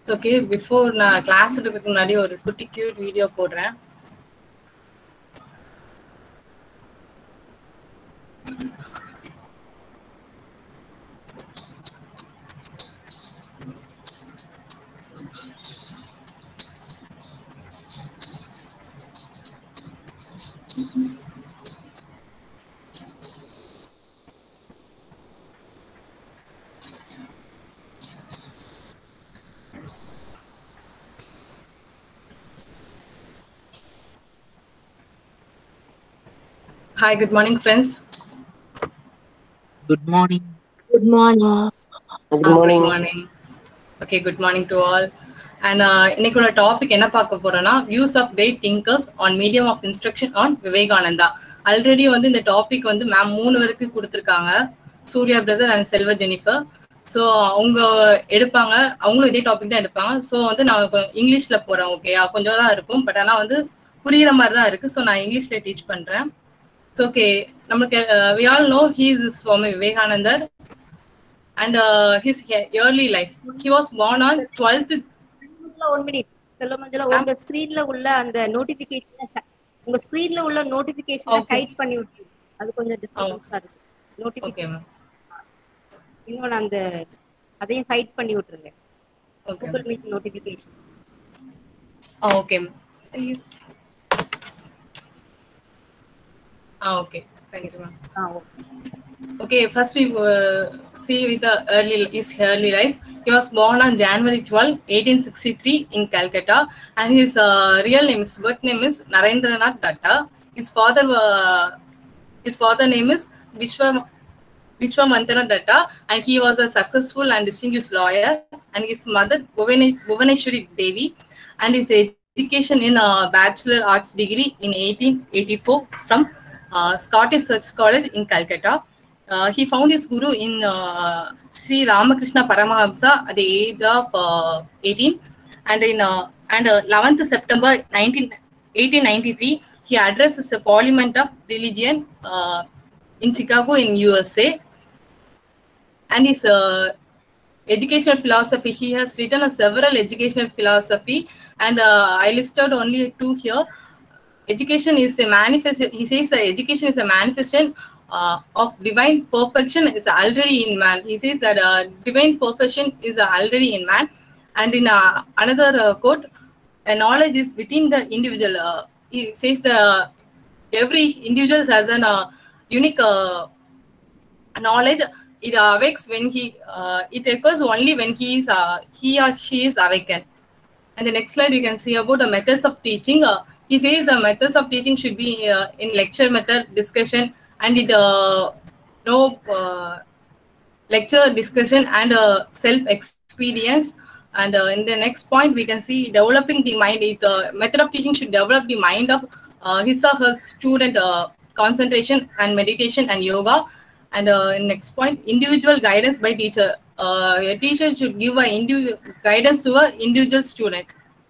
Okay before நான் class எடுக்கிறதுக்கு முன்னாடி ஒரு குட்டி கியூட் வீடியோ போடுறேன் hi good morning friends Good morning. Good morning. Good morning. Morning okay good morning to all and இன்னைக்குள்ள topic என்ன பார்க்க போறோம்னா views of great thinkers on medium of instruction on Vivekananda already வந்து இந்த டாபிக் வந்து ma'am மூணு வரைக்கும் கொடுத்துருக்காங்க Surya brother and Selva Jennifer so அவங்க எடுப்பாங்க அவங்களும் இதே டாபிக் தான் எடுப்பாங்க ஸோ வந்து நான் இப்போ இங்கிலீஷ்ல போறேன் ஓகேயா கொஞ்சம் தான் இருக்கும் பட் ஆனால் வந்து புரியுற மாதிரி தான் இருக்கு ஸோ நான் இங்கிலீஷ்ல டீச் பண்றேன் ஸோ ஓகே நமக்கு we all know he is Swami விவேகானந்தர் and uh, his he- early life. He was born on 12th. Selvamanjala one minute Selvamanjala உங்க ஸ்கிரீன்ல உள்ள அந்த நோட்டிபிகேஷன் உங்க ஸ்கிரீன்ல உள்ள நோட்டிபிகேஷன் Okay. ஹைட் பண்ணி விட்டுருங்க அது கொஞ்சம் டிஸ்டர்பன்ஸா இருக்கு Okay, நோட்டிபிகேஷன் ma'am. இன்னொன்னு அந்த அதையும் ஹைட் பண்ணி விட்டுருங்க Okay. Google Meet notification Oh, okay. ma'am. Ah, okay. Thank you, ma'am. Ah okay Okay, first we uh, see with the early his early life. He was born on January 12, 1863 in Calcutta, and his uh, real name, his birth name is Narendranath Datta. His father, uh, his father name is Vishwa Vishwamantana Datta, and he was a successful and distinguished lawyer. And his mother, Bhuvane- Bhuvaneshwari Devi, and his education in a bachelor arts degree in 1884 from uh, Scottish Church College in Calcutta. Uh, he found his guru in uh, Sri Ramakrishna Paramahamsa at the age of uh, 18, and in uh, and uh, 11th September 19, 1893, he addresses a Parliament of Religion uh, in Chicago in USA. And his uh, educational philosophy, he has written a several educational philosophy, and uh, I listed only two here. Education is a manifest. He says that education is a manifestation uh, of divine perfection is already in man. He says that uh, divine perfection is already in man. And in uh, another uh, quote, a knowledge is within the individual. Uh, he says the every individual has an uh, unique uh, knowledge. It awakes when he. Uh, it occurs only when he is uh, he or she is awakened. And the next slide, we can see about the methods of teaching. Uh, he says the methods of teaching should be uh, in lecture method, discussion, and it uh, no uh, lecture, discussion, and uh, self experience. And uh, in the next point, we can see developing the mind. It, uh, method of teaching should develop the mind of uh, his or her student, uh, concentration and meditation and yoga. And uh, in next point, individual guidance by teacher. Uh, a teacher should give a individual guidance to a individual student.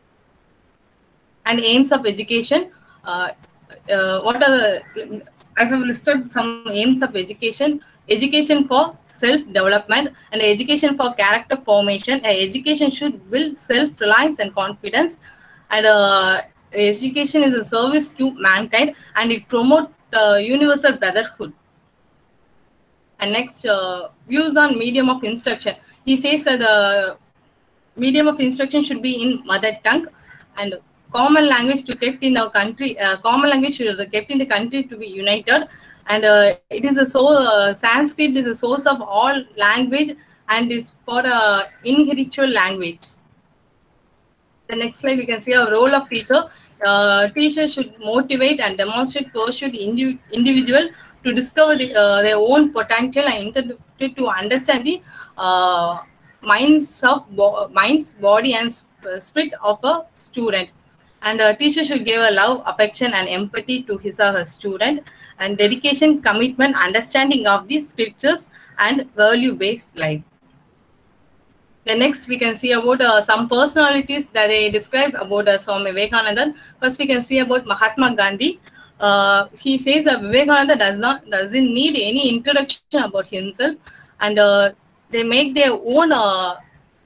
And aims of education. Uh, uh, what are the, I have listed some aims of education. Education for self-development and education for character formation. Uh, education should build self-reliance and confidence. And uh, education is a service to mankind and it promotes uh, universal brotherhood. And next, uh, views on medium of instruction. He says that the medium of instruction should be in mother tongue and common language to kept in our country. Uh, common language should be kept in the country to be united. And uh, it is a so uh, Sanskrit is a source of all language and is for a intellectual language. The next slide, we can see a role of teacher. Uh, teacher should motivate and demonstrate pursuit indi- individual to discover the, uh, their own potential and inter- to understand the uh, minds of bo- minds, body, and sp- spirit of a student. And a teacher should give a love, affection, and empathy to his or her student, and dedication, commitment, understanding of the scriptures, and value-based life. The next we can see about uh, some personalities that they describe about uh, Swami Vivekananda. First, we can see about Mahatma Gandhi. Uh, he says that Vivekananda does not doesn't need any introduction about himself, and uh, they make their own uh,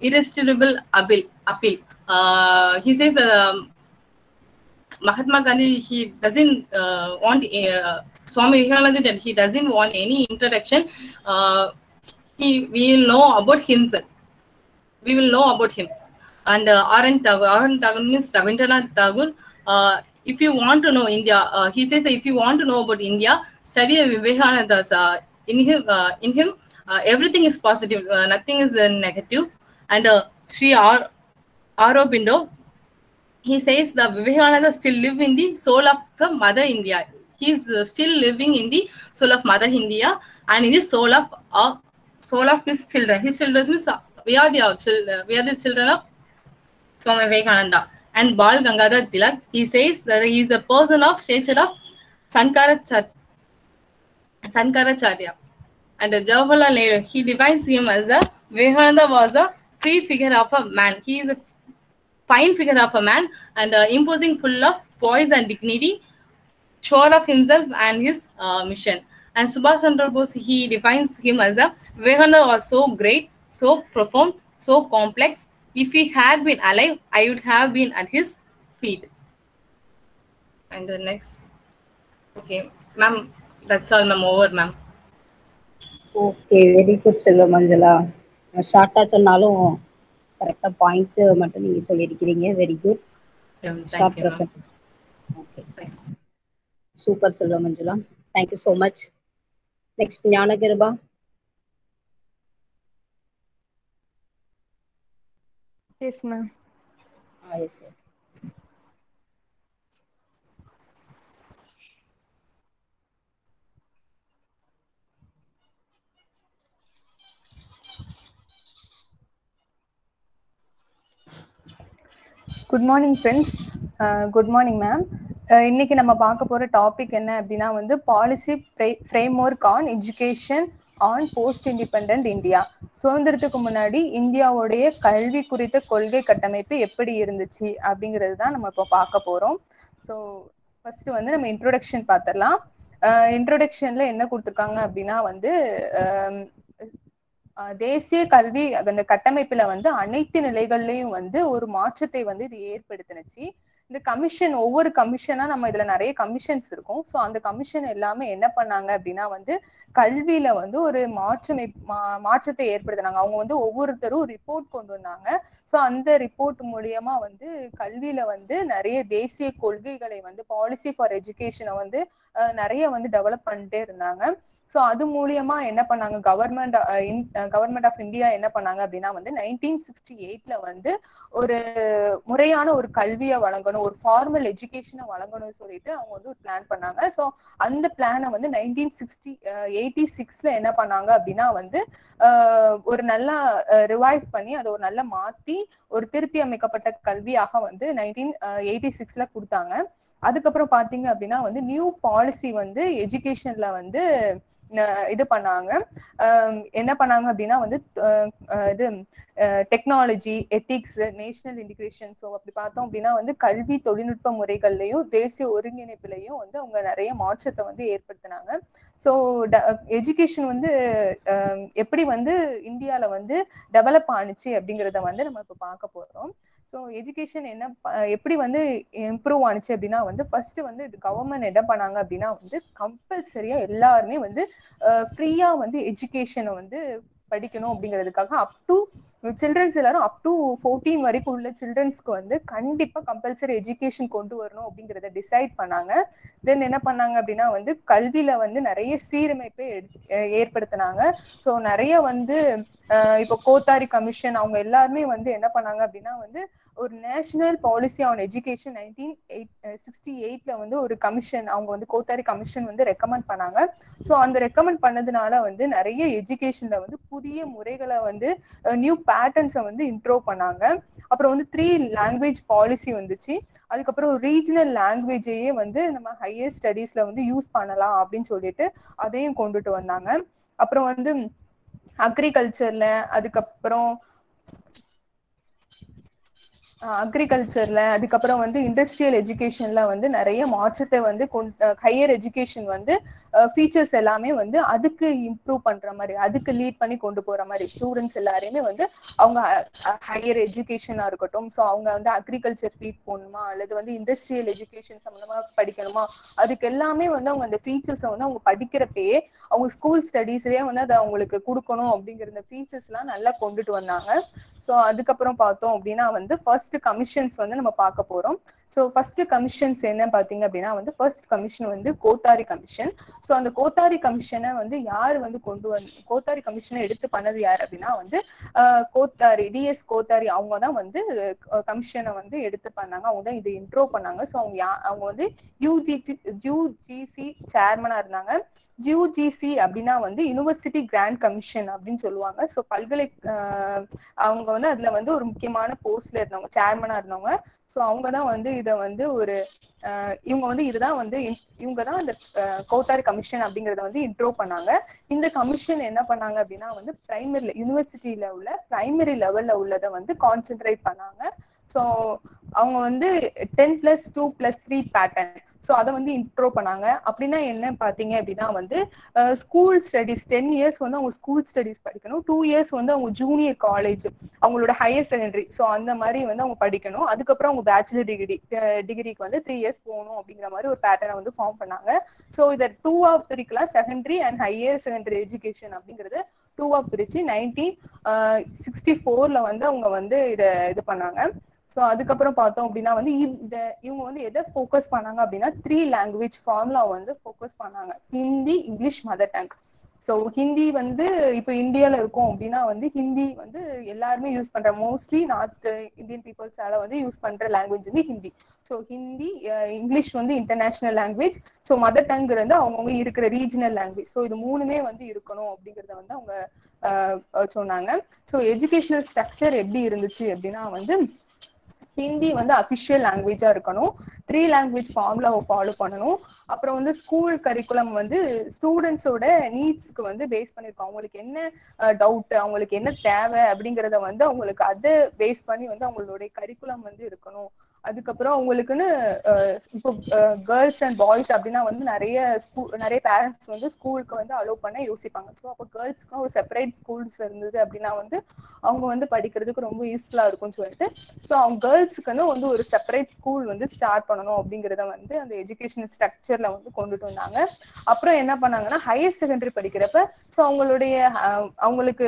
irresistible appeal. appeal. Uh, he says um, Mahatma Gandhi he doesn't uh, want uh, Swami Vivekananda that he doesn't want any introduction. Uh, he we will know about himself. We will know about him. And uh, R.N. Tagore, R.N. Tagore means Rabindranath Tagore. Uh, if you want to know India, uh, he says that if you want to know about India, study Vivekananda's. Uh, in him, uh, in him, uh, everything is positive. Uh, nothing is uh, negative. And uh, Sri R. Aurobindo, he says that Vivekananda still live in the soul of the Mother India. He is uh, still living in the soul of Mother India and in the soul of uh, soul of his children. His children means uh, we are the uh, children. We are the children of Swami Vivekananda. And Bal Gangadhar Tilak, he says that he is a person of stature of Sankaracharya. Sankaracharya. And uh, Jawaharlal Nehru, he defines him as a Vivekananda was a free figure of a man. He is a fine figure of a man and uh, imposing full of poise and dignity, sure of himself and his uh, mission. And Subhash Chandra Bose, he defines him as a Vivekananda was so great, so profound, so complex. If he had been alive, I would have been at his feet. And the next, okay, ma'am, that's all, ma'am. Over, ma'am. Okay very good Selva Manjala ஷார்ட்டாக சொன்னாலும் கரெக்டாக points மட்டும் நீங்கள் சொல்லியிருக்கிறீங்க very good Yeah, short thank you, ma'am. Present okay Thank you. Super Selva Manjula thank you so much next Gnanakiruba yes ma'am ah yes good morning friends good morning ma'am இன்னைக்கு நம்ம பார்க்க போற டாபிக் என்ன அப்படின்னா வந்து policy framework on education on post independent India சுதந்திரத்துக்கு முன்னாடி இந்தியாவுடைய கல்வி குறித்த கொள்கை கட்டமைப்பு எப்படி இருந்துச்சு அப்படிங்கிறது தான் நம்ம இப்போ பார்க்க போறோம் ஸோ ஃபர்ஸ்ட் வந்து நம்ம இன்ட்ரோடக்ஷன் பார்த்துடலாம் இன்ட்ரோடக்ஷன்ல என்ன கொடுத்துருக்காங்க அப்படின்னா வந்து ஆம், அஹ் தேசிய கல்வி அந்த கட்டமைப்புல வந்து அனைத்து நிலைகள்லயும் வந்து ஒரு மாற்றத்தை வந்து இது ஏற்படுத்தினுச்சு இந்த கமிஷன் ஒவ்வொரு கமிஷனா நம்ம இதுல நிறைய கமிஷன்ஸ் இருக்கும் ஸோ அந்த கமிஷன் எல்லாமே என்ன பண்ணாங்க அப்படின்னா வந்து கல்வியில வந்து ஒரு மாற்றம் ஏற்- மா- மாற்றத்தை ஏற்படுத்தினாங்க அவங்க வந்து ஒவ்வொருத்தரும் ரிப்போர்ட் கொண்டு வந்தாங்க ஸோ அந்த ரிப்போர்ட் மூலியமா வந்து கல்வியில வந்து நிறைய தேசிய கொள்கைகளை வந்து பாலிசி ஃபார் எஜுகேஷனை வந்து அஹ், நிறைய வந்து டெவலப் பண்ணிட்டே இருந்தாங்க ஸோ அது மூலியமா என்ன பண்ணாங்க கவர்மெண்ட் கவர்மெண்ட் ஆஃப் இந்தியா என்ன பண்ணாங்க அப்படின்னா வந்து நைன்டீன் சிக்ஸ்டி எயிட்ல வந்து ஒரு முறையான ஒரு கல்வியை வழங்கணும் ஒரு ஃபார்மல் எஜுகேஷனை வழங்கணும்னு சொல்லிட்டு அவங்க வந்து ஒரு பிளான் பண்ணாங்க ஸோ அந்த பிளானை வந்து நைன்டீன் சிக்ஸ்டி எயிட்டி சிக்ஸ்ல என்ன பண்ணாங்க அப்படின்னா வந்து அஹ், ஒரு நல்லா ரிவைஸ் பண்ணி அதை ஒரு நல்லா மாத்தி ஒரு திருத்தி அமைக்கப்பட்ட கல்வியாக வந்து நைன்டீன் எயிட்டி சிக்ஸ்ல கொடுத்தாங்க அதுக்கப்புறம் பாத்தீங்க அப்படின்னா வந்து நியூ பாலிசி வந்து எஜுகேஷன்ல வந்து அஹ், இது பண்ணாங்க அஹ், என்ன பண்ணாங்க அப்படின்னா வந்து அஹ், அஹ், இது technology ethics national integration so அப்படி பார்த்தோம் அப்படின்னா வந்து கல்வி தொழில்நுட்ப முறைகள்லையும் தேசிய ஒருங்கிணைப்புலையும் வந்து அவங்க நிறைய மாற்றத்தை வந்து ஏற்படுத்தினாங்க ஸோ எஜுகேஷன் வந்து அஹ், எப்படி வந்து இந்தியால வந்து டெவலப் ஆணுச்சு அப்படிங்கிறத வந்து நம்ம இப்போ பார்க்க போறோம் ஸோ எஜுகேஷன் என்ன ப- எப்படி வந்து இம்ப்ரூவ் ஆனுச்சு அப்படின்னா வந்து ஃபர்ஸ்ட் வந்து கவர்மெண்ட் என்ன பண்ணாங்க அப்படின்னா வந்து கம்பல்சரியா எல்லாருமே வந்து ஃப்ரீயா வந்து எஜுகேஷனை வந்து படிக்கணும் அப்படிங்கிறதுக்காக அப் டு சில்ட்ரன்ஸ் எல்லாரும் அப் டு ஃபோர்டீன் வரைக்கும் உள்ள சில்ட்ரன்ஸ்க்கு வந்து கண்டிப்பா கம்பல்சரி எஜுகேஷன் கொண்டு வரணும் அப்படிங்கிறத டிசைட் பண்ணாங்க தென் என்ன பண்ணாங்க அப்படின்னா வந்து கல்வியில வந்து நிறைய சீரமைப்பை எடுத்து- அஹ் ஏற்படுத்தினாங்க ஸோ நிறைய வந்து அஹ் இப்போ கோத்தாரி கமிஷன் அவங்க எல்லாருமே வந்து என்ன பண்ணாங்க அப்படின்னா வந்து ஒரு national policy on education nineteen eight sixty எயிட்ல வந்து ஒரு கமிஷன் அவங்க வந்து கோத்தாரி கமிஷன் வந்து ரெக்கமெண்ட் பண்ணாங்க ஸோ அந்த ரெக்கமெண்ட் பண்ணதுனால வந்து நிறைய எஜுகேஷன்ல வந்து புதிய முறைகளை வந்து நியூ பேட்டர்ன்ஸை வந்து இன்ட்ரோ பண்ணாங்க அப்புறம் வந்து த்ரீ லாங்குவேஜ் பாலிசி வந்துச்சு அதுக்கப்புறம் ரீஜனல் லாங்குவேஜையே வந்து நம்ம ஹையர் ஸ்டடீஸ்ல வந்து யூஸ் பண்ணலாம் அப்படின்னு சொல்லிட்டு அதையும் கொண்டுட்டு வந்தாங்க அப்புறம் வந்து அக்ரிகல்ச்சர்ல அதுக்கப்புறம் அக்ரிகல்ச்சர்ல அதுக்கப்புறம் வந்து இண்டஸ்ட்ரியல் எஜுகேஷன்ல வந்து நிறைய மாற்றத்தை வந்து ஹையர் எஜுகேஷன் வந்து ஃபீச்சர்ஸ் எல்லாமே வந்து அதுக்கு இம்ப்ரூவ் பண்ற மாதிரி அதுக்கு லீட் பண்ணி கொண்டு போற மாதிரி ஸ்டூடெண்ட்ஸ் எல்லாரையுமே வந்து அவங்க ஹையர் எஜுகேஷனா இருக்கட்டும் ஸோ அவங்க வந்து அக்ரிகல்ச்சர் ஃபீட் போகணுமா அல்லது வந்து இண்டஸ்ட்ரியல் எஜுகேஷன் சம்மந்தமா படிக்கணுமா அதுக்கு எல்லாமே வந்து அவங்க அந்த ஃபீச்சர்ஸை வந்து அவங்க படிக்கிறப்பயே அவங்க ஸ்கூல் ஸ்டடீஸ்லயே வந்து அதை அவங்களுக்கு கொடுக்கணும் அப்படிங்கிற இந்த ஃபீச்சர்ஸ் எல்லாம் நல்லா கொண்டுட்டு வந்தாங்க ஸோ அதுக்கப்புறம் பார்த்தோம் அப்படின்னா வந்து ஃபர்ஸ்ட் கமிஷன்ஸ் வந்து நம்ம பார்க்க போறோம் ஸோ ஃபர்ஸ்ட் கமிஷன்ஸ் என்ன பார்த்தீங்க அப்படின்னா வந்து ஃபர்ஸ்ட் கமிஷன் வந்து கோத்தாரி கமிஷன் ஸோ அந்த கோத்தாரி கமிஷனை வந்து யார் வந்து கொண்டு வந்து கோத்தாரி கமிஷனை எடுத்து பண்ணது யார் அப்படின்னா வந்து கோத்தாரி டிஎஸ் கோத்தாரி அவங்க தான் வந்து கமிஷனை வந்து எடுத்து பண்ணாங்க அவங்க தான் இது இன்ட்ரோ பண்ணாங்க ஸோ அவங்க யா அவங்க வந்து யூஜிசி யூஜிசி சேர்மனா இருந்தாங்க யூஜிசி அப்படின்னா வந்து யூனிவர்சிட்டி கிராண்ட் கமிஷன் அப்படின்னு சொல்லுவாங்க ஸோ பல்கலை அவங்க வந்து அதுல வந்து ஒரு முக்கியமான போஸ்ட்ல இருந்தவங்க சேர்மனா இருந்தவங்க ஸோ அவங்க தான் வந்து இதை வந்து ஒரு இவங்க வந்து இதுதான் வந்து இவங்க தான் இந்த கோத்தாரி கமிஷன் அப்படிங்கறத வந்து இன்ட்ரோ பண்ணாங்க இந்த கமிஷன் என்ன பண்ணாங்க அப்படின்னா வந்து பிரைமரி யூனிவர்சிட்டியில உள்ள பிரைமரி லெவல்ல உள்ளதை வந்து கான்சென்ட்ரேட் பண்ணாங்க ஸோ அவங்க வந்து ten plus two plus three pattern so அதை வந்து இன்ட்ரோ பண்ணாங்க அப்படின்னா என்ன பார்த்தீங்க அப்படின்னா வந்து ஸ்கூல் ஸ்டடிஸ் டென் இயர்ஸ் வந்து அவங்க ஸ்கூல் ஸ்டடிஸ் படிக்கணும் டூ இயர்ஸ் வந்து அவங்க ஜூனியர் காலேஜ் அவங்களோட ஹையர் செகண்டரி ஸோ அந்த மாதிரி வந்து அவங்க படிக்கணும் அதுக்கப்புறம் அவங்க பேச்சுலர் டிகிரி டிகிரிக்கு வந்து த்ரீ இயர்ஸ் போகணும் அப்படிங்கிற மாதிரி ஒரு பேட்டர்னை வந்து ஃபார்ம் பண்ணாங்க ஸோ இதை டூவா பிரிக்கலாம் secondary and higher secondary education அப்படிங்கிறது டூவா பிரிச்சு நைன்டீன் சிக்ஸ்டி ஃபோர்ல வந்து அவங்க வந்து இதை இது பண்ணாங்க ஸோ அதுக்கப்புறம் பார்த்தோம் அப்படின்னா வந்து இந்த இவங்க வந்து எதை ஃபோக்கஸ் பண்ணாங்க அப்படின்னா த்ரீ லாங்குவேஜ் ஃபார்முலா வந்து ஃபோக்கஸ் பண்ணாங்க Hindi English mother tongue so Hindi வந்து இப்போ இந்தியாவில் இருக்கோம் அப்படின்னா வந்து ஹிந்தி வந்து எல்லாருமே யூஸ் பண்ற மோஸ்ட்லி நார்த் இந்தியன் பீப்புள்ஸால வந்து யூஸ் பண்ற லாங்குவேஜ் வந்து ஹிந்தி ஸோ ஹிந்தி இங்கிலீஷ் வந்து international language so mother tongue வந்து அவங்கவுங்க இருக்கிற ரீஜனல் லாங்குவேஜ் ஸோ இது மூணுமே வந்து இருக்கணும் அப்படிங்கிறத வந்து அவங்க சொன்னாங்க ஸோ எஜுகேஷனல் ஸ்ட்ரக்சர் எப்படி இருந்துச்சு அப்படின்னா வந்து ஹிந்தி வந்து அஃபிஷியல் லாங்குவேஜா இருக்கணும் த்ரீ லாங்குவேஜ் ஃபார்முலாவை ஃபாலோ பண்ணணும் அப்புறம் வந்து ஸ்கூல் கரிக்குலம் வந்து ஸ்டூடெண்ட்ஸோட நீட்ஸ்க்கு வந்து பேஸ் பண்ணிருக்கோம் அவங்களுக்கு என்ன டவுட் அவங்களுக்கு என்ன தேவை அப்படிங்கிறத வந்து அவங்களுக்கு அதை பேஸ் பண்ணி வந்து அவங்களுடைய கரிக்குலம் வந்து இருக்கணும் அதுக்கப்புறம் அவங்களுக்குன்னு இப்போ கேர்ள்ஸ் அண்ட் பாய்ஸ் அப்படின்னா வந்து நிறைய ஸ்கூல் நிறைய பேரண்ட்ஸ் வந்து ஸ்கூலுக்கு வந்து அலோவ் பண்ண யோசிப்பாங்க ஸோ அப்போ கேர்ள்ஸ்க்கு ஒரு செப்பரேட் ஸ்கூல்ஸ் இருந்தது அப்படின்னா வந்து அவங்க வந்து படிக்கிறதுக்கு ரொம்ப யூஸ்ஃபுல்லா இருக்கும்னு சொல்லிட்டு ஸோ அவங்க கேர்ள்ஸுக்குன்னு வந்து ஒரு செப்பரேட் ஸ்கூல் வந்து ஸ்டார்ட் பண்ணணும் அப்படிங்கிறத வந்து அந்த எஜுகேஷனல் ஸ்ட்ரக்சர்ல வந்து கொண்டுட்டு வந்தாங்க அப்புறம் என்ன பண்ணாங்கன்னா ஹையர் செகண்டரி படிக்கிறப்ப ஸோ அவங்களுடைய அவங்களுக்கு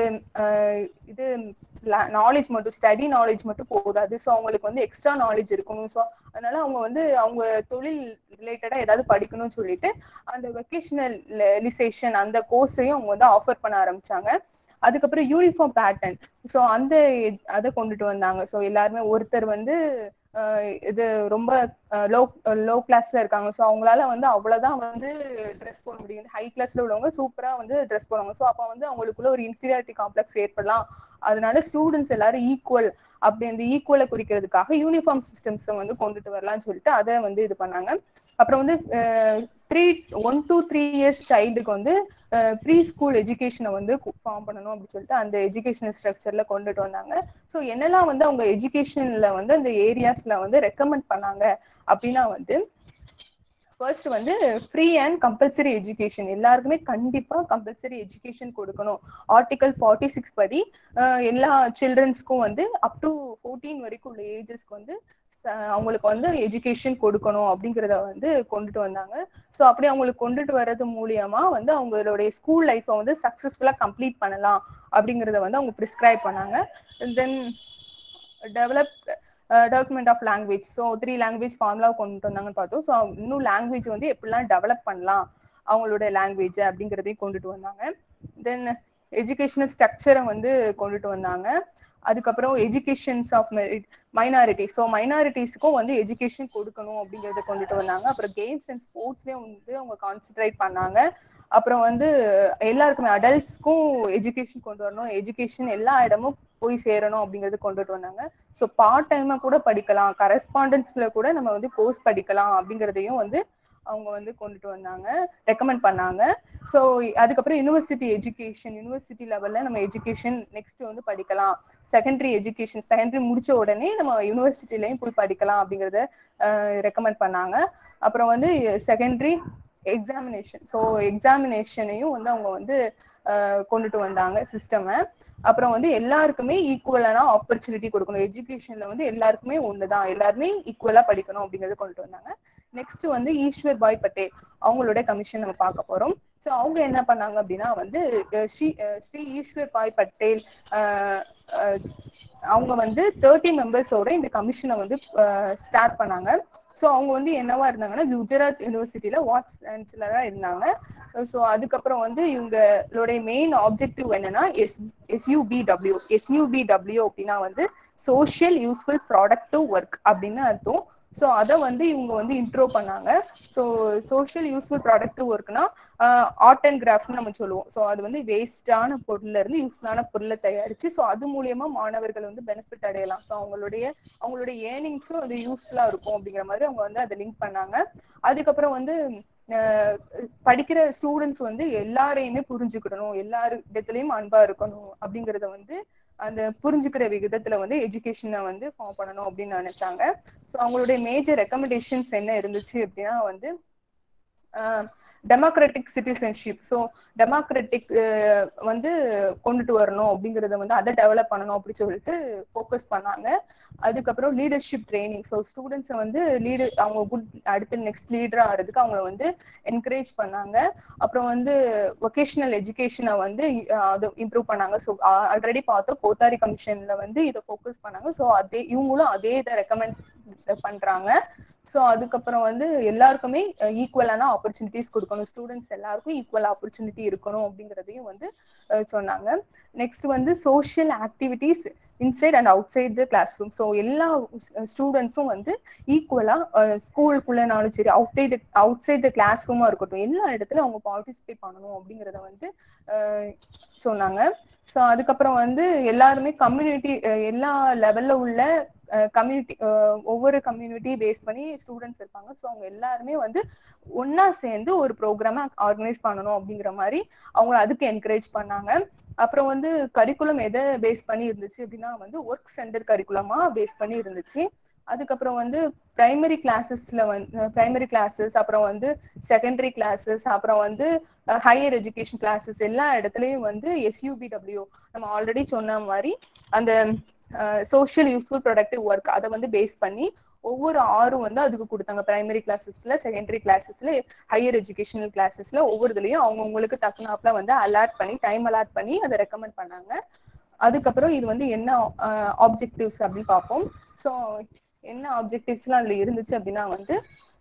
இது நாலேஜ் மட்டும் ஸ்டடி நாலேஜ் மட்டும் போதாது ஸோ அவங்களுக்கு வந்து எக்ஸ்ட்ரா நாலேஜ் இருக்கணும் ஸோ அதனால அவங்க வந்து அவங்க தொழில் ரிலேட்டடா ஏதாவது படிக்கணும்னு சொல்லிட்டு அந்த வெக்கேஷனலிசேஷன் அந்த கோர்ஸையும் அவங்க வந்து ஆஃபர் பண்ண ஆரம்பிச்சாங்க அதுக்கப்புறம் யூனிஃபார்ம் பேட்டர்ன் ஸோ அந்த அதை கொண்டுட்டு வந்தாங்க ஸோ எல்லாருமே ஒருத்தர் வந்து இது ரொம்ப லோ லோ கிளாஸ்ல இருக்காங்க ஸோ அவங்களால வந்து அவ்வளவுதான் வந்து ட்ரெஸ் போட முடியும் ஹை கிளாஸ்ல உள்ளவங்க சூப்பரா வந்து ட்ரெஸ் போடுவாங்க ஸோ அப்போ வந்து அவங்களுக்குள்ள ஒரு இன்ஃபீரியாரிட்டி காம்ப்ளெக்ஸ் ஏற்படலாம் அதனால ஸ்டூடெண்ட்ஸ் எல்லாரும் ஈக்குவல் அப்படி அந்த ஈக்குவலை குறிக்கிறதுக்காக யூனிஃபார்ம் சிஸ்டம்ஸ் வந்து கொண்டுட்டு வரலாம்னு சொல்லிட்டு அதை வந்து இது பண்ணாங்க அப்புறம் வந்து three one two three years சைல்டுக்கு வந்து ப்ரீ ஸ்கூல் எஜுகேஷனை வந்து ஃபார்ம் பண்ணணும் அப்படின்னு சொல்லிட்டு அந்த எஜுகேஷனல் ஸ்ட்ரக்சர்ல கொண்டுட்டு வந்தாங்க ஸோ என்னெல்லாம் வந்து அவங்க எஜுகேஷன்ல வந்து அந்த ஏரியாஸ்ல வந்து ரெக்கமெண்ட் பண்ணாங்க அப்படின்னா வந்து ஃபர்ஸ்ட் வந்து ஃப்ரீ அண்ட் கம்பல்சரி எஜுகேஷன் எல்லாருக்குமே கண்டிப்பா கம்பல்சரி எஜுகேஷன் கொடுக்கணும் ஆர்டிகல் ஃபார்ட்டி சிக்ஸ் படி எல்லா சில்ட்ரன்ஸ்க்கும் வந்து அப் டு ஃபோர்டீன் வரைக்கும் உள்ள ஏஜஸ்க்கு வந்து அவங்களுக்கு வந்து எஜுகேஷன் கொடுக்கணும் அப்படிங்கிறத வந்து கொண்டுட்டு வந்தாங்க ஸோ அப்படி அவங்களுக்கு கொண்டுட்டு வர்றது மூலியமா வந்து அவங்களுடைய ஸ்கூல் லைஃப்பை வந்து சக்சஸ்ஃபுல்லா கம்ப்ளீட் பண்ணலாம் அப்படிங்கிறத வந்து அவங்க ப்ரிஸ்கிரைப் பண்ணாங்க then develop development of language so three language formula கொண்டு வந்தாங்கன்னு பார்த்தோம் ஸோ இன்னும் லாங்குவேஜ் வந்து எப்படிலாம் டெவலப் பண்ணலாம் அவங்களோட லாங்குவேஜ் அப்படிங்கிறதையும் கொண்டுட்டு வந்தாங்க தென் எஜுகேஷனல் ஸ்ட்ரக்சரை வந்து கொண்டுட்டு வந்தாங்க அதுக்கப்புறம் எஜுகேஷன்ஸ் ஆஃப் மைனாரிட்டிஸ் ஸோ மைனாரிட்டிஸ்க்கும் வந்து எஜுகேஷன் கொடுக்கணும் அப்படிங்கறத கொண்டுட்டு வந்தாங்க அப்புறம் கேம்ஸ் அண்ட் ஸ்போர்ட்ஸ்லயும் வந்து அவங்க கான்சென்ட்ரேட் பண்ணாங்க அப்புறம் வந்து எல்லாருக்குமே அடல்ட்ஸ்க்கும் எஜுகேஷன் கொண்டு வரணும் எஜுகேஷன் எல்லா இடமும் போய் சேரணும் அப்படிங்கறது கொண்டுட்டு வந்தாங்க ஸோ பார்ட் டைமா கூட படிக்கலாம் கரஸ்பாண்டன்ஸ்ல கூட நம்ம வந்து கோர்ஸ் படிக்கலாம் அப்படிங்கிறதையும் வந்து அவங்க வந்து கொண்டுட்டு வந்தாங்க ரெக்கமெண்ட் பண்ணாங்க ஸோ அதுக்கப்புறம் யூனிவர்சிட்டி எஜுகேஷன் யூனிவர்சிட்டி லெவல்ல நம்ம எஜுகேஷன் நெக்ஸ்ட் வந்து படிக்கலாம் செகண்டரி எஜுகேஷன் செகண்டரி முடிச்ச உடனே நம்ம யூனிவர்சிட்டிலையும் போய் படிக்கலாம் அப்படிங்கறத ரெக்கமெண்ட் பண்ணாங்க அப்புறம் வந்து செகண்டரி எக்ஸாமினேஷன் ஸோ எக்ஸாமினேஷனையும் வந்து அவங்க வந்து கொண்டுட்டு வந்தாங்க சிஸ்டமை அப்புறம் வந்து எல்லாருக்குமே ஈக்குவலான ஆப்பர்ச்சுனிட்டி கொடுக்கணும் எஜுகேஷன்ல வந்து எல்லாருக்குமே ஒண்ணுதான் எல்லாருமே ஈக்குவலா படிக்கணும் அப்படிங்கறத கொண்டுட்டு வந்தாங்க நெக்ஸ்ட் வந்து ஈஸ்வர் பாய் பட்டேல் அவங்களோட கமிஷன் நம்ம பார்க்க போறோம் ஸோ அவங்க என்ன பண்ணாங்க அப்படின்னா வந்து ஸ்ரீ ஸ்ரீ ஈஸ்வர் பாய் பட்டேல் அவங்க வந்து தேர்ட்டி மெம்பர்ஸோட இந்த கமிஷனை வந்து ஸ்டார்ட் பண்ணாங்க ஸோ அவங்க வந்து என்னவா இருந்தாங்கன்னா குஜராத் யூனிவர்சிட்டியில வாட்ஸ் சான்சலரா இருந்தாங்க ஸோ அதுக்கப்புறம் வந்து இவங்களுடைய மெயின் ஆப்ஜெக்டிவ் என்னன்னா எஸ் எஸ்யூபிடபிள்யூ எஸ்யூபிடபிள்யூ அப்படின்னா வந்து சோஷியல் யூஸ்ஃபுல் ப்ராடக்டிவ் ஒர்க் அப்படின்னு அர்த்தம் ஸோ அதை வந்து இவங்க வந்து இன்ட்ரோ பண்ணாங்க ஸோ சோஷியல் யூஸ்ஃபுல் ப்ராடக்டிவ் ஒர்க்னா ஆர்ட் அண்ட் கிராஃப்ட்னு நம்ம சொல்லுவோம் ஸோ அது வந்து வேஸ்டான பொருள்ல இருந்து யூஸ்ஃபுல்லான பொருளை தயாரிச்சு ஸோ அது மூலியமா மாணவர்கள் வந்து பெனிஃபிட் அடையலாம் ஸோ அவங்களுடைய அவங்களுடைய ஏர்னிங்ஸும் அது யூஸ்ஃபுல்லா இருக்கும் அப்படிங்கிற மாதிரி அவங்க வந்து அதை லிங்க் பண்ணாங்க அதுக்கப்புறம் வந்து படிக்கிற ஸ்டூடெண்ட்ஸ் வந்து எல்லாரையுமே புரிஞ்சுக்கிடணும் எல்லாரு இடத்துலயும் அன்பா இருக்கணும் அப்படிங்கறத வந்து அந்த புரிஞ்சுக்கிற விகிதத்துல வந்து எஜுகேஷனை வந்து ஃபார்ம் பண்ணணும் அப்படின்னு நினைச்சாங்க ஸோ அவங்களுடைய மேஜர் ரெக்கமெண்டேஷன்ஸ் என்ன இருந்துச்சு அப்படின்னா வந்து டெமோக்ராட்டிக் சிட்டிசன்ஷிப் ஸோ டெமோக்ராட்டிக் வந்து கொண்டுட்டு வரணும் அப்படிங்கறத வந்து அதை டெவலப் பண்ணணும் அப்படின்னு சொல்லிட்டு ஃபோக்கஸ் பண்ணாங்க அதுக்கப்புறம் லீடர்ஷிப் ட்ரைனிங் ஸோ ஸ்டூடெண்ட்ஸை வந்து லீடு அவங்க குட் அடுத்து நெக்ஸ்ட் லீடரா ஆகிறதுக்கு அவங்கள வந்து என்கரேஜ் பண்ணாங்க அப்புறம் வந்து வொகேஷனல் எஜுகேஷனை வந்து அதை இம்ப்ரூவ் பண்ணாங்க ஸோ ஆல்ரெடி பார்த்தோம் கோத்தாரி கமிஷன்ல வந்து இதை ஃபோக்கஸ் பண்ணாங்க ஸோ அதே இவங்களும் அதே இதை ரெக்கமெண்ட் பண்றாங்க ஸோ அதுக்கப்புறம் வந்து எல்லாருக்குமே ஈக்குவலான ஆப்பர்ச்சுனிட்டிஸ் கொடுக்கணும் ஸ்டூடெண்ட்ஸ் எல்லாருக்கும் ஈக்குவல் ஆப்பர்ச்சுனிட்டி இருக்கணும் அப்படிங்கிறதையும் வந்து சொன்னாங்க நெக்ஸ்ட் வந்து social activities inside and outside the classroom so எல்லா ஸ்டூடெண்ட்ஸும் வந்து ஈக்குவலா ஸ்கூலுக்குள்ளனாலும் சரி outside outside the கிளாஸ் ரூமா இருக்கட்டும் எல்லா இடத்துலயும் அவங்க பார்ட்டிசிபேட் பண்ணணும் அப்படிங்கிறத வந்து சொன்னாங்க ஸோ அதுக்கப்புறம் வந்து எல்லாருமே கம்யூனிட்டி எல்லா லெவல்ல உள்ள கம்யூனிட்டி ஒவ்வொரு கம்யூனிட்டி பேஸ் பண்ணி ஸ்டூடெண்ட்ஸ் இருப்பாங்க ஸோ அவங்க எல்லாருமே வந்து ஒன்னா சேர்ந்து ஒரு ப்ரோக்ராம ஆர்கனைஸ் பண்ணணும் அப்படிங்கிற மாதிரி அவங்கள அதுக்கு என்கரேஜ் பண்ணாங்க அப்புறம் வந்து கரிக்குலம் எதை பேஸ் பண்ணி இருந்துச்சு அப்படின்னா வந்து ஒர்க் சென்டர் கரிக்குலமா பேஸ் பண்ணி இருந்துச்சு அதுக்கப்புறம் வந்து பிரைமரி கிளாஸஸ்ல வந்து பிரைமரி கிளாஸஸ் அப்புறம் வந்து செகண்டரி கிளாஸஸ் அப்புறம் வந்து ஹையர் எஜுகேஷன் கிளாஸஸ் எல்லா இடத்துலயும் வந்து எஸ்யூபிடபிள்யூ நம்ம ஆல்ரெடி சொன்ன மாதிரி அந்த சோஷியல் யூஸ்ஃபுல் ப்ரொடக்டிவ் ஒர்க் அதை வந்து பேஸ் பண்ணி ஒவ்வொரு ஆறும் வந்து அதுக்கு கொடுத்தாங்க பிரைமரி கிளாஸஸ்ல செகண்டரி கிளாஸஸ்ல ஹையர் எஜுகேஷனல் கிளாஸஸ்ல ஒவ்வொருதுலயும் அவங்கவுங்களுக்கு தக்குனாப்ல வந்து அலாட் பண்ணி டைம் அலாட் பண்ணி அதை ரெக்கமெண்ட் பண்ணாங்க அதுக்கப்புறம் இது வந்து என்ன ஆப்ஜெக்டிவ்ஸ் அப்படின்னு பார்ப்போம் ஸோ என்ன ஆப்ஜெக்டிவ்ஸ்லாம் அதுல இருந்துச்சு அப்படின்னா வந்து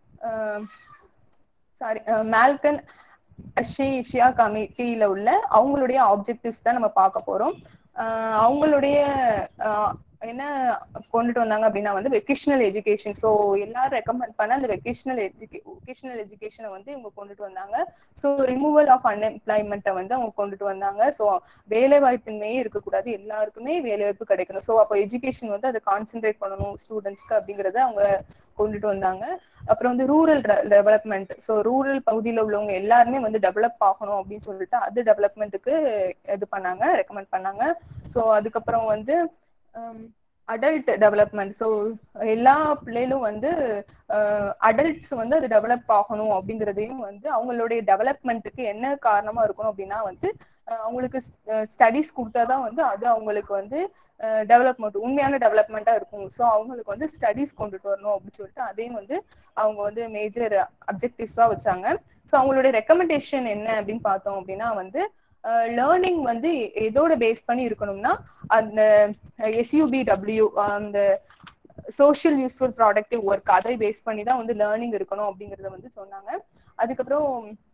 சாரி மேல்கன் ஷியா கமிட்டியில உள்ள அவங்களுடைய ஆப்ஜெக்டிவ்ஸ் தான் நம்ம பார்க்க போறோம் அவங்களுடைய என்ன கொண்டுட்டு வந்தாங்க அப்படின்னா வந்து வெக்கேஷனல் எஜுகேஷன் ஸோ எல்லாரும் ரெக்கமெண்ட் பண்ண அந்த வெக்கேஷனல் எஜுகே வெக்கேஷனல் எஜுகேஷனை வந்து இவங்க கொண்டுட்டு வந்தாங்க ஸோ ரிமூவல் ஆஃப் அன்எம்ப்ளாய்மெண்ட்டை வந்து அவங்க கொண்டுட்டு வந்தாங்க ஸோ வேலை வாய்ப்பின்மையே இருக்கக்கூடாது எல்லாருக்குமே வேலை வாய்ப்பு கிடைக்கணும் ஸோ அப்போ எஜுகேஷன் வந்து அதை கான்சென்ட்ரேட் பண்ணணும் ஸ்டூடெண்ட்ஸ்க்கு அப்படிங்கறத அவங்க கொண்டுட்டு வந்தாங்க அப்புறம் வந்து ரூரல் டெவலப்மெண்ட் ஸோ ரூரல் பகுதியில் உள்ளவங்க எல்லாருமே வந்து டெவலப் ஆகணும் அப்படின்னு சொல்லிட்டு அது டெவலப்மெண்ட்டுக்கு இது பண்ணாங்க ரெக்கமெண்ட் பண்ணாங்க ஸோ அதுக்கப்புறம் வந்து அடல்ட் டெவலப்மெண்ட் ஸோ எல்லா பிள்ளைகளும் வந்து அடல்ட்ஸ் வந்து அது டெவலப் ஆகணும் அப்படிங்கிறதையும் வந்து அவங்களுடைய டெவலப்மெண்ட்டுக்கு என்ன காரணமா இருக்கணும் அப்படின்னா வந்து அவங்களுக்கு ஸ்டடிஸ் கொடுத்தாதான் வந்து அது அவங்களுக்கு வந்து டெவலப்மெண்ட் உண்மையான டெவலப்மெண்ட்டா இருக்கும் ஸோ அவங்களுக்கு வந்து ஸ்டடிஸ் கொண்டுட்டு வரணும் அப்படின்னு சொல்லிட்டு அதையும் வந்து அவங்க வந்து மேஜர் அப்ஜெக்டிவ்ஸா வச்சாங்க ஸோ அவங்களுடைய ரெக்கமெண்டேஷன் என்ன அப்படின்னு பார்த்தோம் அப்படின்னா வந்து லேர்னிங் வந்து எதோட பேஸ் பண்ணி இருக்கணும்னா அந்த எஸ்யூபி டபிள்யூ அந்த சோஷியல் யூஸ்ஃபுல் ப்ராடக்டிவ் ஒர்க் அதை பேஸ் பண்ணி தான் வந்து லேர்னிங் இருக்கணும் அப்படிங்கறத வந்து சொன்னாங்க அதுக்கப்புறம்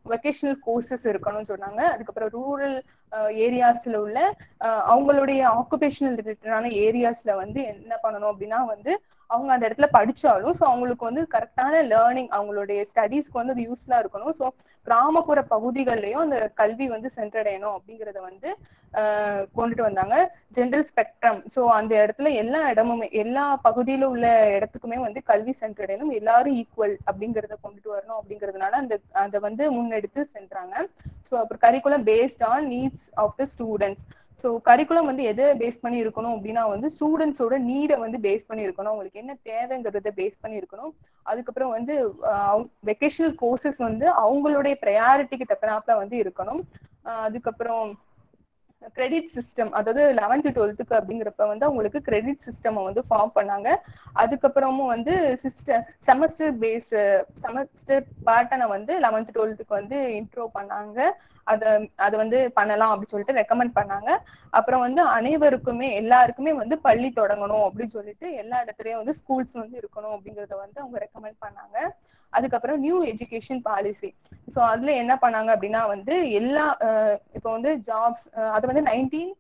வெக்கேஷனல் கோர்சஸ் இருக்கணும்னு சொன்னாங்க அதுக்கப்புறம் ரூரல் ஏரியாஸ்ல உள்ள அஹ், அவங்களுடைய ஆக்குபேஷனல் ரிலேட்டடான ஏரியாஸ்ல வந்து என்ன பண்ணணும் அப்படின்னா வந்து அவங்க அந்த இடத்துல படிச்சாலும் ஸோ அவங்களுக்கு வந்து கரெக்டான லேர்னிங் அவங்களுடைய ஸ்டடீஸ்க்கு வந்து அது யூஸ்ஃபுல்லா இருக்கணும் ஸோ கிராமப்புற பகுதிகள்லயும் அந்த கல்வி வந்து சென்றடையணும் அப்படிங்கறத வந்து ஆஹ் கொண்டுட்டு வந்தாங்க ஜென்ரல் ஸ்பெக்ட்ரம் ஸோ அந்த இடத்துல எல்லா இடமுமே எல்லா பகுதியில உள்ள இடத்துக்குமே வந்து கல்வி சென்றடையணும் எல்லாரும் ஈக்குவல் அப்படிங்கறத கொண்டுட்டு வரணும் அப்படிங்கறதுனால அந்த அதை வந்து முன்னெடுத்து சென்றாங்க ஸோ அப்புறம் curriculum based on needs of the students so curriculum வந்து எதை பேஸ் பண்ணி இருக்கணும் அப்படின்னா வந்து ஸ்டூடெண்ட்ஸோட நீடை வந்து பேஸ் பண்ணி இருக்கணும் அவங்களுக்கு என்ன தேவைங்கிறத பேஸ் பண்ணி இருக்கணும் அதுக்கப்புறம் வந்து வெக்கேஷனல் கோர்சஸ் வந்து அவங்களுடைய ப்ரையாரிட்டிக்கு தக்கனாப்ல வந்து இருக்கணும் ஆஹ் அதுக்கப்புறம் கிரெடிட் சிஸ்டம் அதாவது லெவன்த் டுவெல்த்துக்கு அப்படிங்கிறப்ப வந்து அவங்களுக்கு கிரெடிட் சிஸ்டம் வந்து ஃபார்ம் பண்ணாங்க அதுக்கப்புறமும் வந்து சிஸ்டம் செமஸ்டர் பேஸ் செமஸ்டர் பேட்டர்னை வந்து லெவன்த் டுவெல்த்துக்கு வந்து இன்ட்ரோ பண்ணாங்க அதை அதை வந்து பண்ணலாம் அப்படின்னு சொல்லிட்டு ரெக்கமெண்ட் பண்ணாங்க அப்புறம் வந்து அனைவருக்குமே எல்லாருக்குமே வந்து பள்ளி தொடங்கணும் அப்படின்னு சொல்லிட்டு எல்லா இடத்துலயும் வந்து ஸ்கூல்ஸ் வந்து இருக்கணும் அப்படிங்கறத வந்து அவங்க ரெக்கமெண்ட் பண்ணாங்க அதுக்கப்புறம் நியூ எஜுகேஷன் பாலிசி ஸோ அதுல என்ன பண்ணாங்க அப்படின்னா வந்து எல்லா இப்போ வந்து ஜாப்ஸ் அது வந்து நைன்டீன்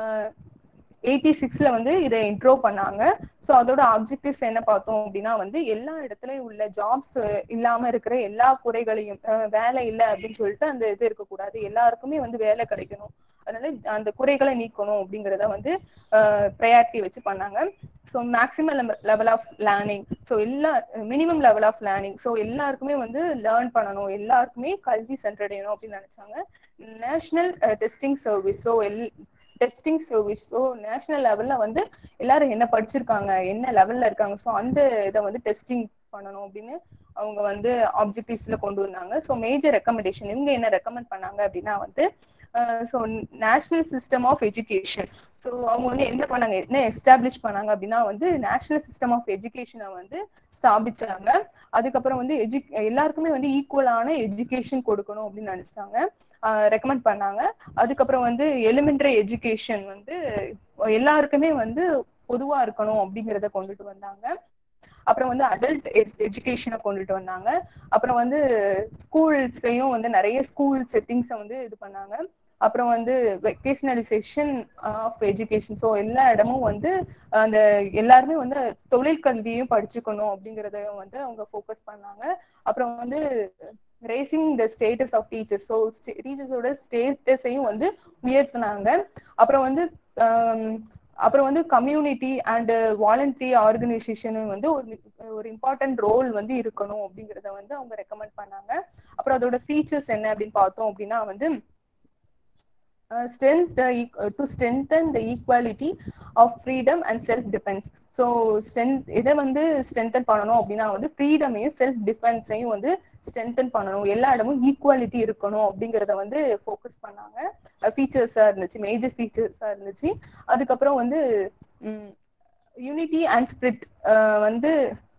எயிட்டி சிக்ஸ்ல வந்து இதை இன்ட்ரோ பண்ணாங்க ஸோ அதோட ஆப்ஜெக்டிவ்ஸ் என்ன பார்த்தோம் அப்படின்னா வந்து எல்லா இடத்துலயும் உள்ள ஜாப்ஸ் இல்லாம இருக்கிற எல்லா குறைகளையும் வேலை இல்லை அப்படின்னு சொல்லிட்டு அந்த இது இருக்கக்கூடாது எல்லாருக்குமே வந்து வேலை கிடைக்கணும் அதனால அந்த குறைகளை நீக்கணும் அப்படிங்கிறத வந்து ப்ரையாரிட்டி வச்சு பண்ணாங்க so maximum level of learning so எல்லா minimum level of learning so எல்லாருக்குமே வந்து லேர்ன் பண்ணணும் எல்லாருக்குமே கல்வி சென்றடையணும் அப்படின்னு நினைச்சாங்க நேஷனல் டெஸ்டிங் சர்வீஸ் ஸோ எல் டெஸ்டிங் சர்வீஸ் ஸோ நேஷனல் லெவல்ல வந்து எல்லாரும் என்ன படிச்சிருக்காங்க என்ன லெவல்ல இருக்காங்க ஸோ அந்த இதை வந்து டெஸ்டிங் பண்ணணும் அப்படின்னு அவங்க வந்து ஆப்ஜெக்டிவ்ஸ்ல கொண்டு வந்தாங்க ஸோ மேஜர் ரெக்கமெண்டேஷன் இவங்க என்ன ரெக்கமெண்ட் பண்ணாங்க அப்படின்னா வந்து so national system of education so அவங்க வந்து என்ன பண்ணாங்க என்ன எஸ்டாப்ளிஷ் பண்ணாங்க அப்படின்னா வந்து நேஷனல் சிஸ்டம் ஆஃப் எஜுகேஷனை வந்து ஸ்தாபிச்சாங்க அதுக்கப்புறம் வந்து எஜு எல்லாருக்குமே வந்து ஈக்குவலான எஜுகேஷன் கொடுக்கணும் அப்படின்னு நினைச்சாங்க ரெக்கமெண்ட் பண்ணாங்க அதுக்கப்புறம் வந்து எலிமெண்டரி எஜுகேஷன் வந்து எல்லாருக்குமே வந்து பொதுவா இருக்கணும் அப்படிங்கிறத கொண்டுட்டு வந்தாங்க அப்புறம் வந்து அடல்ட் எஜுகேஷனை கொண்டுட்டு வந்தாங்க அப்புறம் வந்து ஸ்கூல்ஸ்லயும் வந்து நிறைய ஸ்கூல் செட்டிங்ஸை வந்து இது பண்ணாங்க அப்புறம் வந்து வெக்கேஷனலைசேஷன் ஆஃப் எஜுகேஷன் ஸோ எல்லா இடமும் வந்து அந்த எல்லாருமே வந்து தொழிற்கல்வியும் படிச்சுக்கணும் அப்படிங்கிறதையும் வந்து அவங்க ஃபோக்கஸ் பண்ணாங்க அப்புறம் வந்து raising the status of teachers so டீச்சர்ஸோட ஸ்டேட்டஸையும் வந்து உயர்த்தினாங்க அப்புறம் வந்து அப்புறம் வந்து கம்யூனிட்டி அண்ட் வாலண்டரி ஆர்கனைசேஷனும் வந்து ஒரு ஒரு இம்பார்ட்டன்ட் ரோல் வந்து இருக்கணும் அப்படிங்கிறத வந்து அவங்க ரெக்கமெண்ட் பண்ணாங்க அப்புறம் அதோட ஃபீச்சர்ஸ் என்ன அப்படின்னு பார்த்தோம் அப்படின்னா வந்து strength to strengthen the equality of freedom and self defence so strength இதை வந்து ஸ்ட்ரென்தன் பண்ணணும் அப்படின்னா வந்து ஃப்ரீடமையும் செல்ஃப் டிஃபென்ஸையும் வந்து ஸ்ட்ரென்தன் பண்ணணும் எல்லா இடமும் ஈக்குவாலிட்டி இருக்கணும் அப்படிங்கிறத வந்து ஃபோக்கஸ் பண்ணாங்க ஃபீச்சர்ஸா இருந்துச்சு மேஜர் ஃபீச்சர்ஸா இருந்துச்சு அதுக்கப்புறம் வந்து யூனிட்டி அண்ட் ஸ்பிரிட் வந்து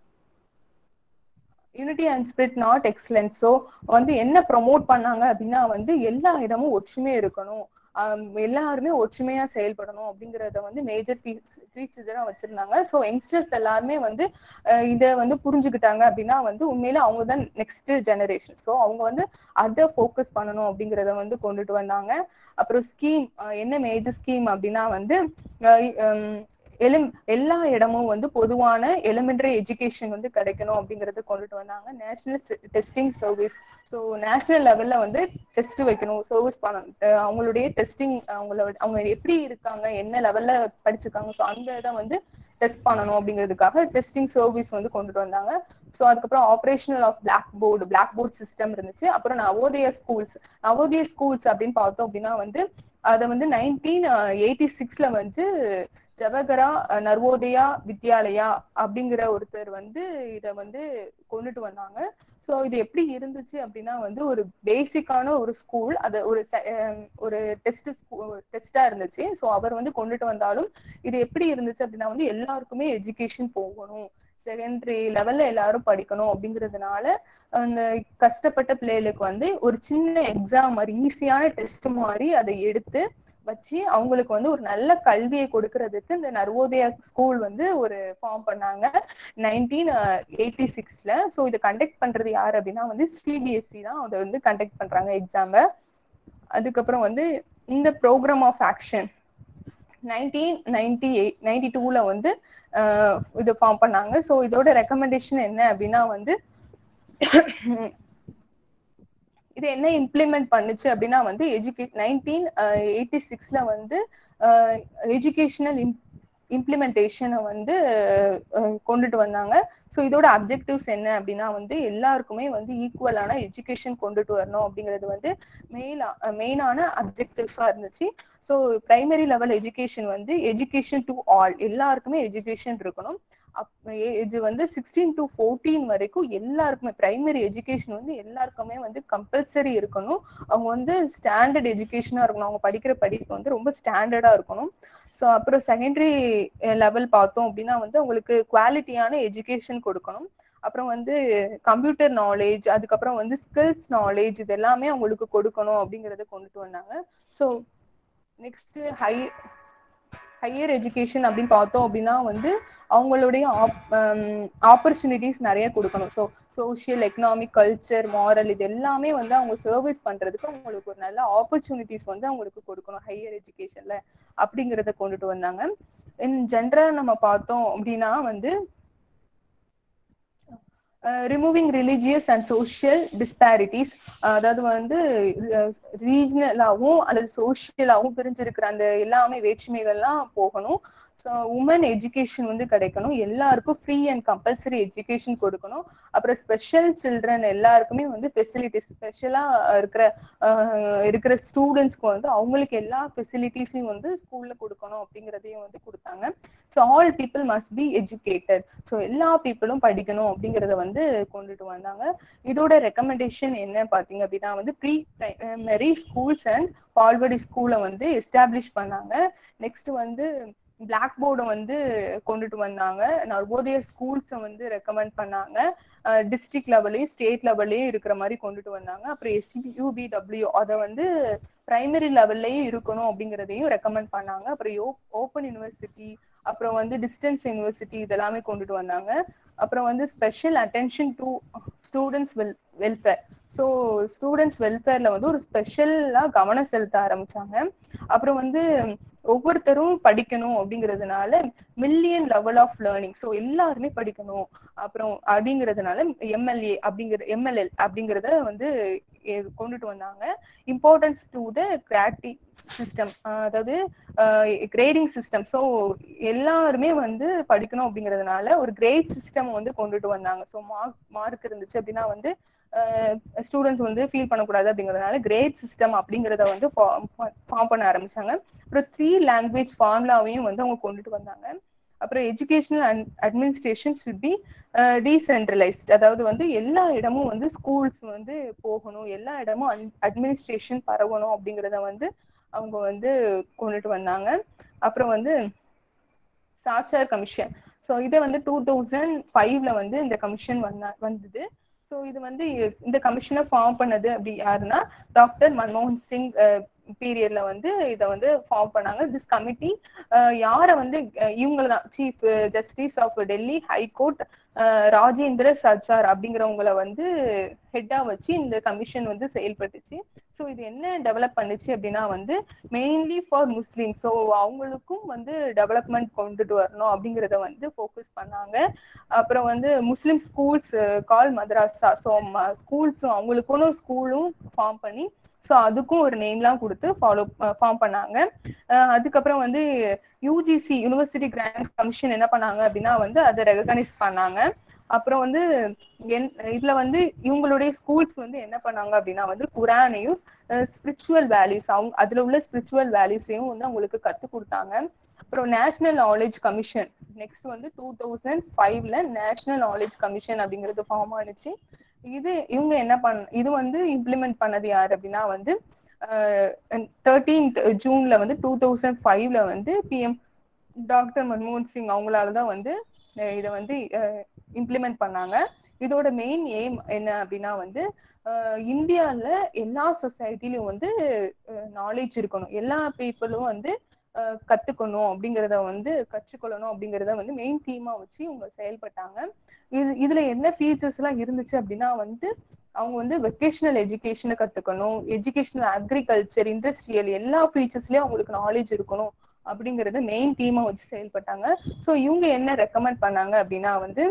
unity and spirit not excellence so வந்து என்ன ப்ரொமோட் பண்ணாங்க அப்படின்னா வந்து எல்லா இடமும் ஒற்றுமை இருக்கணும் எல்லாருமே ஒற்றுமையா செயல்படணும் அப்படிங்கறத வந்து மேஜர் ஃபீச்சர்ஸா வச்சிருந்தாங்க ஸோ யங்ஸ்டர்ஸ் எல்லாருமே வந்து இதை வந்து புரிஞ்சுக்கிட்டாங்க அப்படின்னா வந்து உண்மையில அவங்க தான் நெக்ஸ்ட் ஜெனரேஷன் ஸோ அவங்க வந்து அதை ஃபோக்கஸ் பண்ணணும் அப்படிங்கறத வந்து கொண்டுட்டு வந்தாங்க அப்புறம் ஸ்கீம் என்ன மேஜர் ஸ்கீம் அப்படின்னா வந்து எலிம் எல்லா இடமும் வந்து பொதுவான எலிமெண்டரி எஜுகேஷன் வந்து கிடைக்கணும் அப்படிங்கறத கொண்டுட்டு வந்தாங்க national testing service so national லெவல்ல வந்து டெஸ்ட் வைக்கணும் சர்வீஸ் பண்ணணும் அவங்களுடைய டெஸ்டிங் அவங்களோட அவங்க எப்படி இருக்காங்க என்ன லெவல்ல படிச்சிருக்காங்க ஸோ அந்த இதை வந்து டெஸ்ட் பண்ணணும் அப்படிங்கிறதுக்காக டெஸ்டிங் சர்வீஸ் வந்து கொண்டுட்டு வந்தாங்க ஸோ அதுக்கப்புறம் operational of black board black board system இருந்துச்சு அப்புறம் நவோதய ஸ்கூல்ஸ் நவோதய ஸ்கூல்ஸ் அப்படின்னு பார்த்தோம் அப்படின்னா வந்து அதை வந்து நைன்டீன் எயிட்டி சிக்ஸ்ல வந்து ஜவஹரா நர்வோதயா வித்யாலயா அப்படிங்கிற ஒருத்தர் வந்து இதை வந்து கொண்டுட்டு வந்தாங்க ஸோ இது எப்படி இருந்துச்சு அப்படின்னா வந்து ஒரு பேசிக்கான ஒரு ஸ்கூல் அது ஒரு ஒரு டெஸ்ட் டெஸ்டா இருந்துச்சு ஸோ அவர் வந்து கொண்டுட்டு வந்தாலும் இது எப்படி இருந்துச்சு அப்படின்னா வந்து எல்லாருக்குமே எஜுகேஷன் போகணும் செகண்டரி லெவல்ல எல்லாரும் படிக்கணும் அப்படிங்கிறதுனால அந்த கஷ்டப்பட்ட பிள்ளைகளுக்கு வந்து ஒரு சின்ன எக்ஸாம் மாதிரி ஈஸியான டெஸ்ட் மாதிரி அதை எடுத்து வச்சு அவங்களுக்கு வந்து ஒரு நல்ல கல்வியை கொடுக்கறதுக்கு இந்த நர்வோதயா ஸ்கூல் வந்து ஒரு ஃபார்ம் பண்ணாங்க நைன்டீன் எயிட்டி சிக்ஸ்ல ஸோ இதை கண்டக்ட் பண்றது யார் அப்படின்னா வந்து சிபிஎஸ்சி தான் அதை வந்து கண்டக்ட் பண்றாங்க எக்ஸாம அதுக்கப்புறம் வந்து இந்த programme of action nineteen ninety eight ninety டூல வந்து அஹ், இது ஃபார்ம் பண்ணாங்க ஸோ இதோட ரெக்கமெண்டேஷன் என்ன அப்படின்னா வந்து இது என்ன இம்ப்ளிமெண்ட் பண்ணுச்சு அப்படின்னா வந்து எஜுகே நைன்டீன் எயிட்டி சிக்ஸ்ல வந்து எஜுகேஷனல் இம்ப்ளிமெண்டேஷனை வந்து அஹ், கொண்டுட்டு வந்தாங்க ஸோ இதோட அப்ஜெக்டிவ்ஸ் என்ன அப்படின்னா வந்து எல்லாருக்குமே வந்து ஈக்குவலான எஜுகேஷன் கொண்டுட்டு வரணும் அப்படிங்கிறது வந்து மெயினா மெயினான அப்ஜெக்டிவ்ஸா இருந்துச்சு ஸோ பிரைமரி லெவல் எஜுகேஷன் வந்து எஜுகேஷன் டு ஆல் எல்லாருக்குமே எஜுகேஷன் இருக்கணும் அப் இது வந்து சிக்ஸ்டீன் டு ஃபோர்டீன் வரைக்கும் எல்லாருக்குமே பிரைமரி எஜுகேஷன் வந்து எல்லாருக்குமே வந்து கம்பல்சரி இருக்கணும் அவங்க வந்து ஸ்டாண்டர்ட் எஜுகேஷனா இருக்கணும் அவங்க படிக்கிற படிப்பு வந்து ரொம்ப ஸ்டாண்டர்டா இருக்கணும் ஸோ அப்புறம் செகண்டரி லெவல் பார்த்தோம் அப்படின்னா வந்து அவங்களுக்கு குவாலிட்டியான எஜுகேஷன் கொடுக்கணும் அப்புறம் வந்து கம்ப்யூட்டர் நாலேஜ் அதுக்கப்புறம் வந்து ஸ்கில்ஸ் நாலேஜ் இது எல்லாமே அவங்களுக்கு கொடுக்கணும் அப்படிங்கறத கொண்டுட்டு வந்தாங்க so next high higher education அப்படின்னு பார்த்தோம் அப்படின்னா வந்து அவங்களுடைய ஆப்பர்ச்சுனிட்டிஸ் நிறைய கொடுக்கணும் so social economic culture moral இது எல்லாமே வந்து அவங்க சர்வீஸ் பண்றதுக்கு அவங்களுக்கு ஒரு நல்ல ஆப்பர்ச்சுனிட்டிஸ் வந்து அவங்களுக்கு கொடுக்கணும் ஹையர் எஜுகேஷன்ல அப்படிங்கறத கொண்டுட்டு வந்தாங்க இன் ஜென்ரல் நம்ம பார்த்தோம் அப்படின்னா வந்து removing religious and social disparities அதாவது வந்து ரீஜனலாகவும் அல்லது சோஷியலாகவும் பிரிஞ்சிருக்கிற அந்த எல்லாமே வேற்றுமைகள்லாம் போகணும் ஸோ உமன் எஜுகேஷன் வந்து கிடைக்கணும் எல்லாருக்கும் ஃப்ரீ அண்ட் கம்பல்சரி எஜுகேஷன் கொடுக்கணும் அப்புறம் ஸ்பெஷல் சில்ட்ரன் எல்லாருக்குமே வந்து ஃபெசிலிட்டிஸ் ஸ்பெஷலாக இருக்கிற ஆஹ் இருக்கிற ஸ்டூடெண்ட்ஸ்க்கு வந்து அவங்களுக்கு எல்லா ஃபெசிலிட்டிஸையும் வந்து ஸ்கூல்ல கொடுக்கணும் அப்படிங்கிறதையும் வந்து கொடுத்தாங்க so all people must be educated so எல்லா பீப்புளும் படிக்கணும் அப்படிங்கிறத வந்து கொண்டுட்டு வந்தாங்க இதோட ரெக்கமெண்டேஷன் என்ன பார்த்தீங்க அப்படின்னா வந்து pre primary schools and balwadi ஸ்கூலை வந்து எஸ்டாப்ளிஷ் பண்ணாங்க நெக்ஸ்ட் வந்து பிளாக் போர்டை வந்து கொண்டுட்டு வந்தாங்க நர்வோதய ஸ்கூல்ஸை வந்து ரெக்கமெண்ட் பண்ணாங்க டிஸ்ட்ரிக்ட் லெவல்லையும் ஸ்டேட் லெவல்லையும் இருக்கிற மாதிரி கொண்டுட்டு வந்தாங்க அப்புறம் எஸ்யூபிடபிள்யூ அதை வந்து பிரைமரி லெவல்லையும் இருக்கணும் அப்படிங்கிறதையும் ரெக்கமெண்ட் பண்ணாங்க அப்புறம் ஓப்பன் யூனிவர்சிட்டி அப்புறம் வந்து டிஸ்டன்ஸ் யூனிவர்சிட்டி இதெல்லாமே கொண்டுட்டு வந்தாங்க அப்புறம் வந்து special attention to students wel welfare so students வெல்ஃபேர்ல வந்து ஒரு ஸ்பெஷலா கவனம் செலுத்த ஆரம்பிச்சாங்க அப்புறம் வந்து ஒவ்வொருத்தரும் படிக்கணும் அப்படிங்கிறதுனால million level of learning so எல்லாருமே படிக்கணும் அப்புறம் அப்படிங்கிறதுனால எம்எல்ஏ அப்படிங்கிற எம்எல்எல் அப்படிங்கிறத வந்து எ- கொண்டுட்டு வந்தாங்க இம்பார்ட்டன்ஸ் டு த கிராட்டி சிஸ்டம் அதாவது கிரேடிங் சிஸ்டம் ஸோ எல்லாருமே வந்து படிக்கணும் அப்படிங்கிறதுனால ஒரு கிரேட் சிஸ்டம் வந்து கொண்டுட்டு வந்தாங்க ஸோ மார்க் மார்க் இருந்துச்சு அப்படின்னா வந்து ஸ்டூடெண்ட்ஸ் வந்து ஃபீல் பண்ணக்கூடாது அப்படிங்கிறதுனால கிரேட் சிஸ்டம் அப்படிங்கிறத வந்து ஃபார்ம் பண்ண ஆரம்பிச்சாங்க அப்புறம் த்ரீ லாங்குவேஜ் ஃபார்முலாவையும் வந்து அவங்க கொண்டுட்டு வந்தாங்க அப்புறம் educational and administration should be decentralised அதாவது வந்து எல்லா இடமும் வந்து ஸ்கூல்ஸ் வந்து போகணும் எல்லா இடமும் அட்மினிஸ்ட்ரேஷன் பரவணும் அப்படிங்கிறத வந்து அவங்க வந்து கொண்டுட்டு வந்தாங்க அப்புறம் வந்து சாச்சார் கமிஷன் ஸோ இதை வந்து டூ தௌசண்ட் ஃபைவ்ல வந்து இந்த கமிஷன் வந்தா வந்தது ஸோ இது வந்து இந்த கமிஷனை ஃபார்ம் பண்ணது அப்படி யாருன்னா டாக்டர் மன்மோகன் சிங் பீரியட்ல வந்து இதை வந்து ஃபார்ம் பண்ணாங்க திஸ் கமிட்டி யாரை வந்து இவங்கள தான் chief justice of Delhi high court Rajendra Sachar அப்படிங்கிறவங்கள வந்து ஹெட்டா வச்சு இந்த கமிஷன் வந்து செயல்பட்டுச்சு ஸோ இது என்ன டெவலப் பண்ணுச்சு அப்படின்னா வந்து மெயின்லி ஃபார் முஸ்லீம் ஸோ அவங்களுக்கும் வந்து டெவலப்மெண்ட் கொண்டுட்டு வரணும் அப்படிங்கிறத வந்து ஃபோக்கஸ் பண்ணாங்க அப்புறம் வந்து முஸ்லீம் ஸ்கூல்ஸ் கால் மதராசா ஸோ ஸ்கூல்ஸும் அவங்களுக்குன்னு ஸ்கூலும் ஃபார்ம் பண்ணி ஸோ அதுக்கும் ஒரு நேம்லாம் கொடுத்து ஃபாலோ ஃபார்ம் பண்ணாங்க அதுக்கப்புறம் வந்து யூஜிசி யூனிவர்சிட்டி கிராண்ட் கமிஷன் என்ன பண்ணாங்க அப்படின்னா வந்து அதை ரெகனைஸ் பண்ணாங்க அப்புறம் வந்து என் இதுல வந்து இவங்களுடைய ஸ்கூல்ஸ் வந்து என்ன பண்ணாங்க அப்படின்னா வந்து குரானையும் ஸ்பிரிச்சுவல் வேல்யூஸ் அவங்க அதுல உள்ள ஸ்பிரிச்சுவல் வேல்யூஸையும் வந்து அவங்களுக்கு கத்து கொடுத்தாங்க அப்புறம் நேஷனல் நாலேஜ் கமிஷன் நெக்ஸ்ட் வந்து டூ தௌசண்ட் ஃபைவ்ல நேஷனல் நாலேஜ் கமிஷன் அப்படிங்கிறது ஃபார்ம் ஆனிச்சு இது இவங்க என்ன பண்ண இது வந்து இம்ப்ளிமெண்ட் பண்ணது யார் அப்படின்னா வந்து தேர்ட்டீன்த் ஜூன்ல வந்து டூ தௌசண்ட் ஃபைவ்ல வந்து பிஎம் டாக்டர் மன்மோகன் சிங் அவங்களால தான் வந்து இதை வந்து இம்ப்ளிமெண்ட் பண்ணாங்க இதோட மெயின் எய்ம் என்ன அப்படின்னா வந்து இந்தியால எல்லா சொசைட்டிலையும் வந்து நாலேஜ் இருக்கணும் எல்லா பீப்புளும் வந்து கத்துக்கணும் அப்படிங்கறத வந்து கற்றுக்கொள்ளணும் அப்படிங்கறத வந்து மெயின் தீமா வச்சு இவங்க செயல்பட்டாங்க இது இதுல என்ன ஃபீச்சர்ஸ் எல்லாம் இருந்துச்சு அப்படின்னா வந்து அவங்க வந்து வெக்கேஷனல் எஜுகேஷனை கத்துக்கணும் எஜுகேஷனல் அக்ரிகல்ச்சர் இண்டஸ்ட்ரியல் எல்லா ஃபீச்சர்ஸ்லயும் அவங்களுக்கு நாலேஜ் இருக்கணும் அப்படிங்கறது மெயின் தீமா வச்சு செயல்பட்டாங்க ஸோ இவங்க என்ன ரெக்கமெண்ட் பண்ணாங்க அப்படின்னா வந்து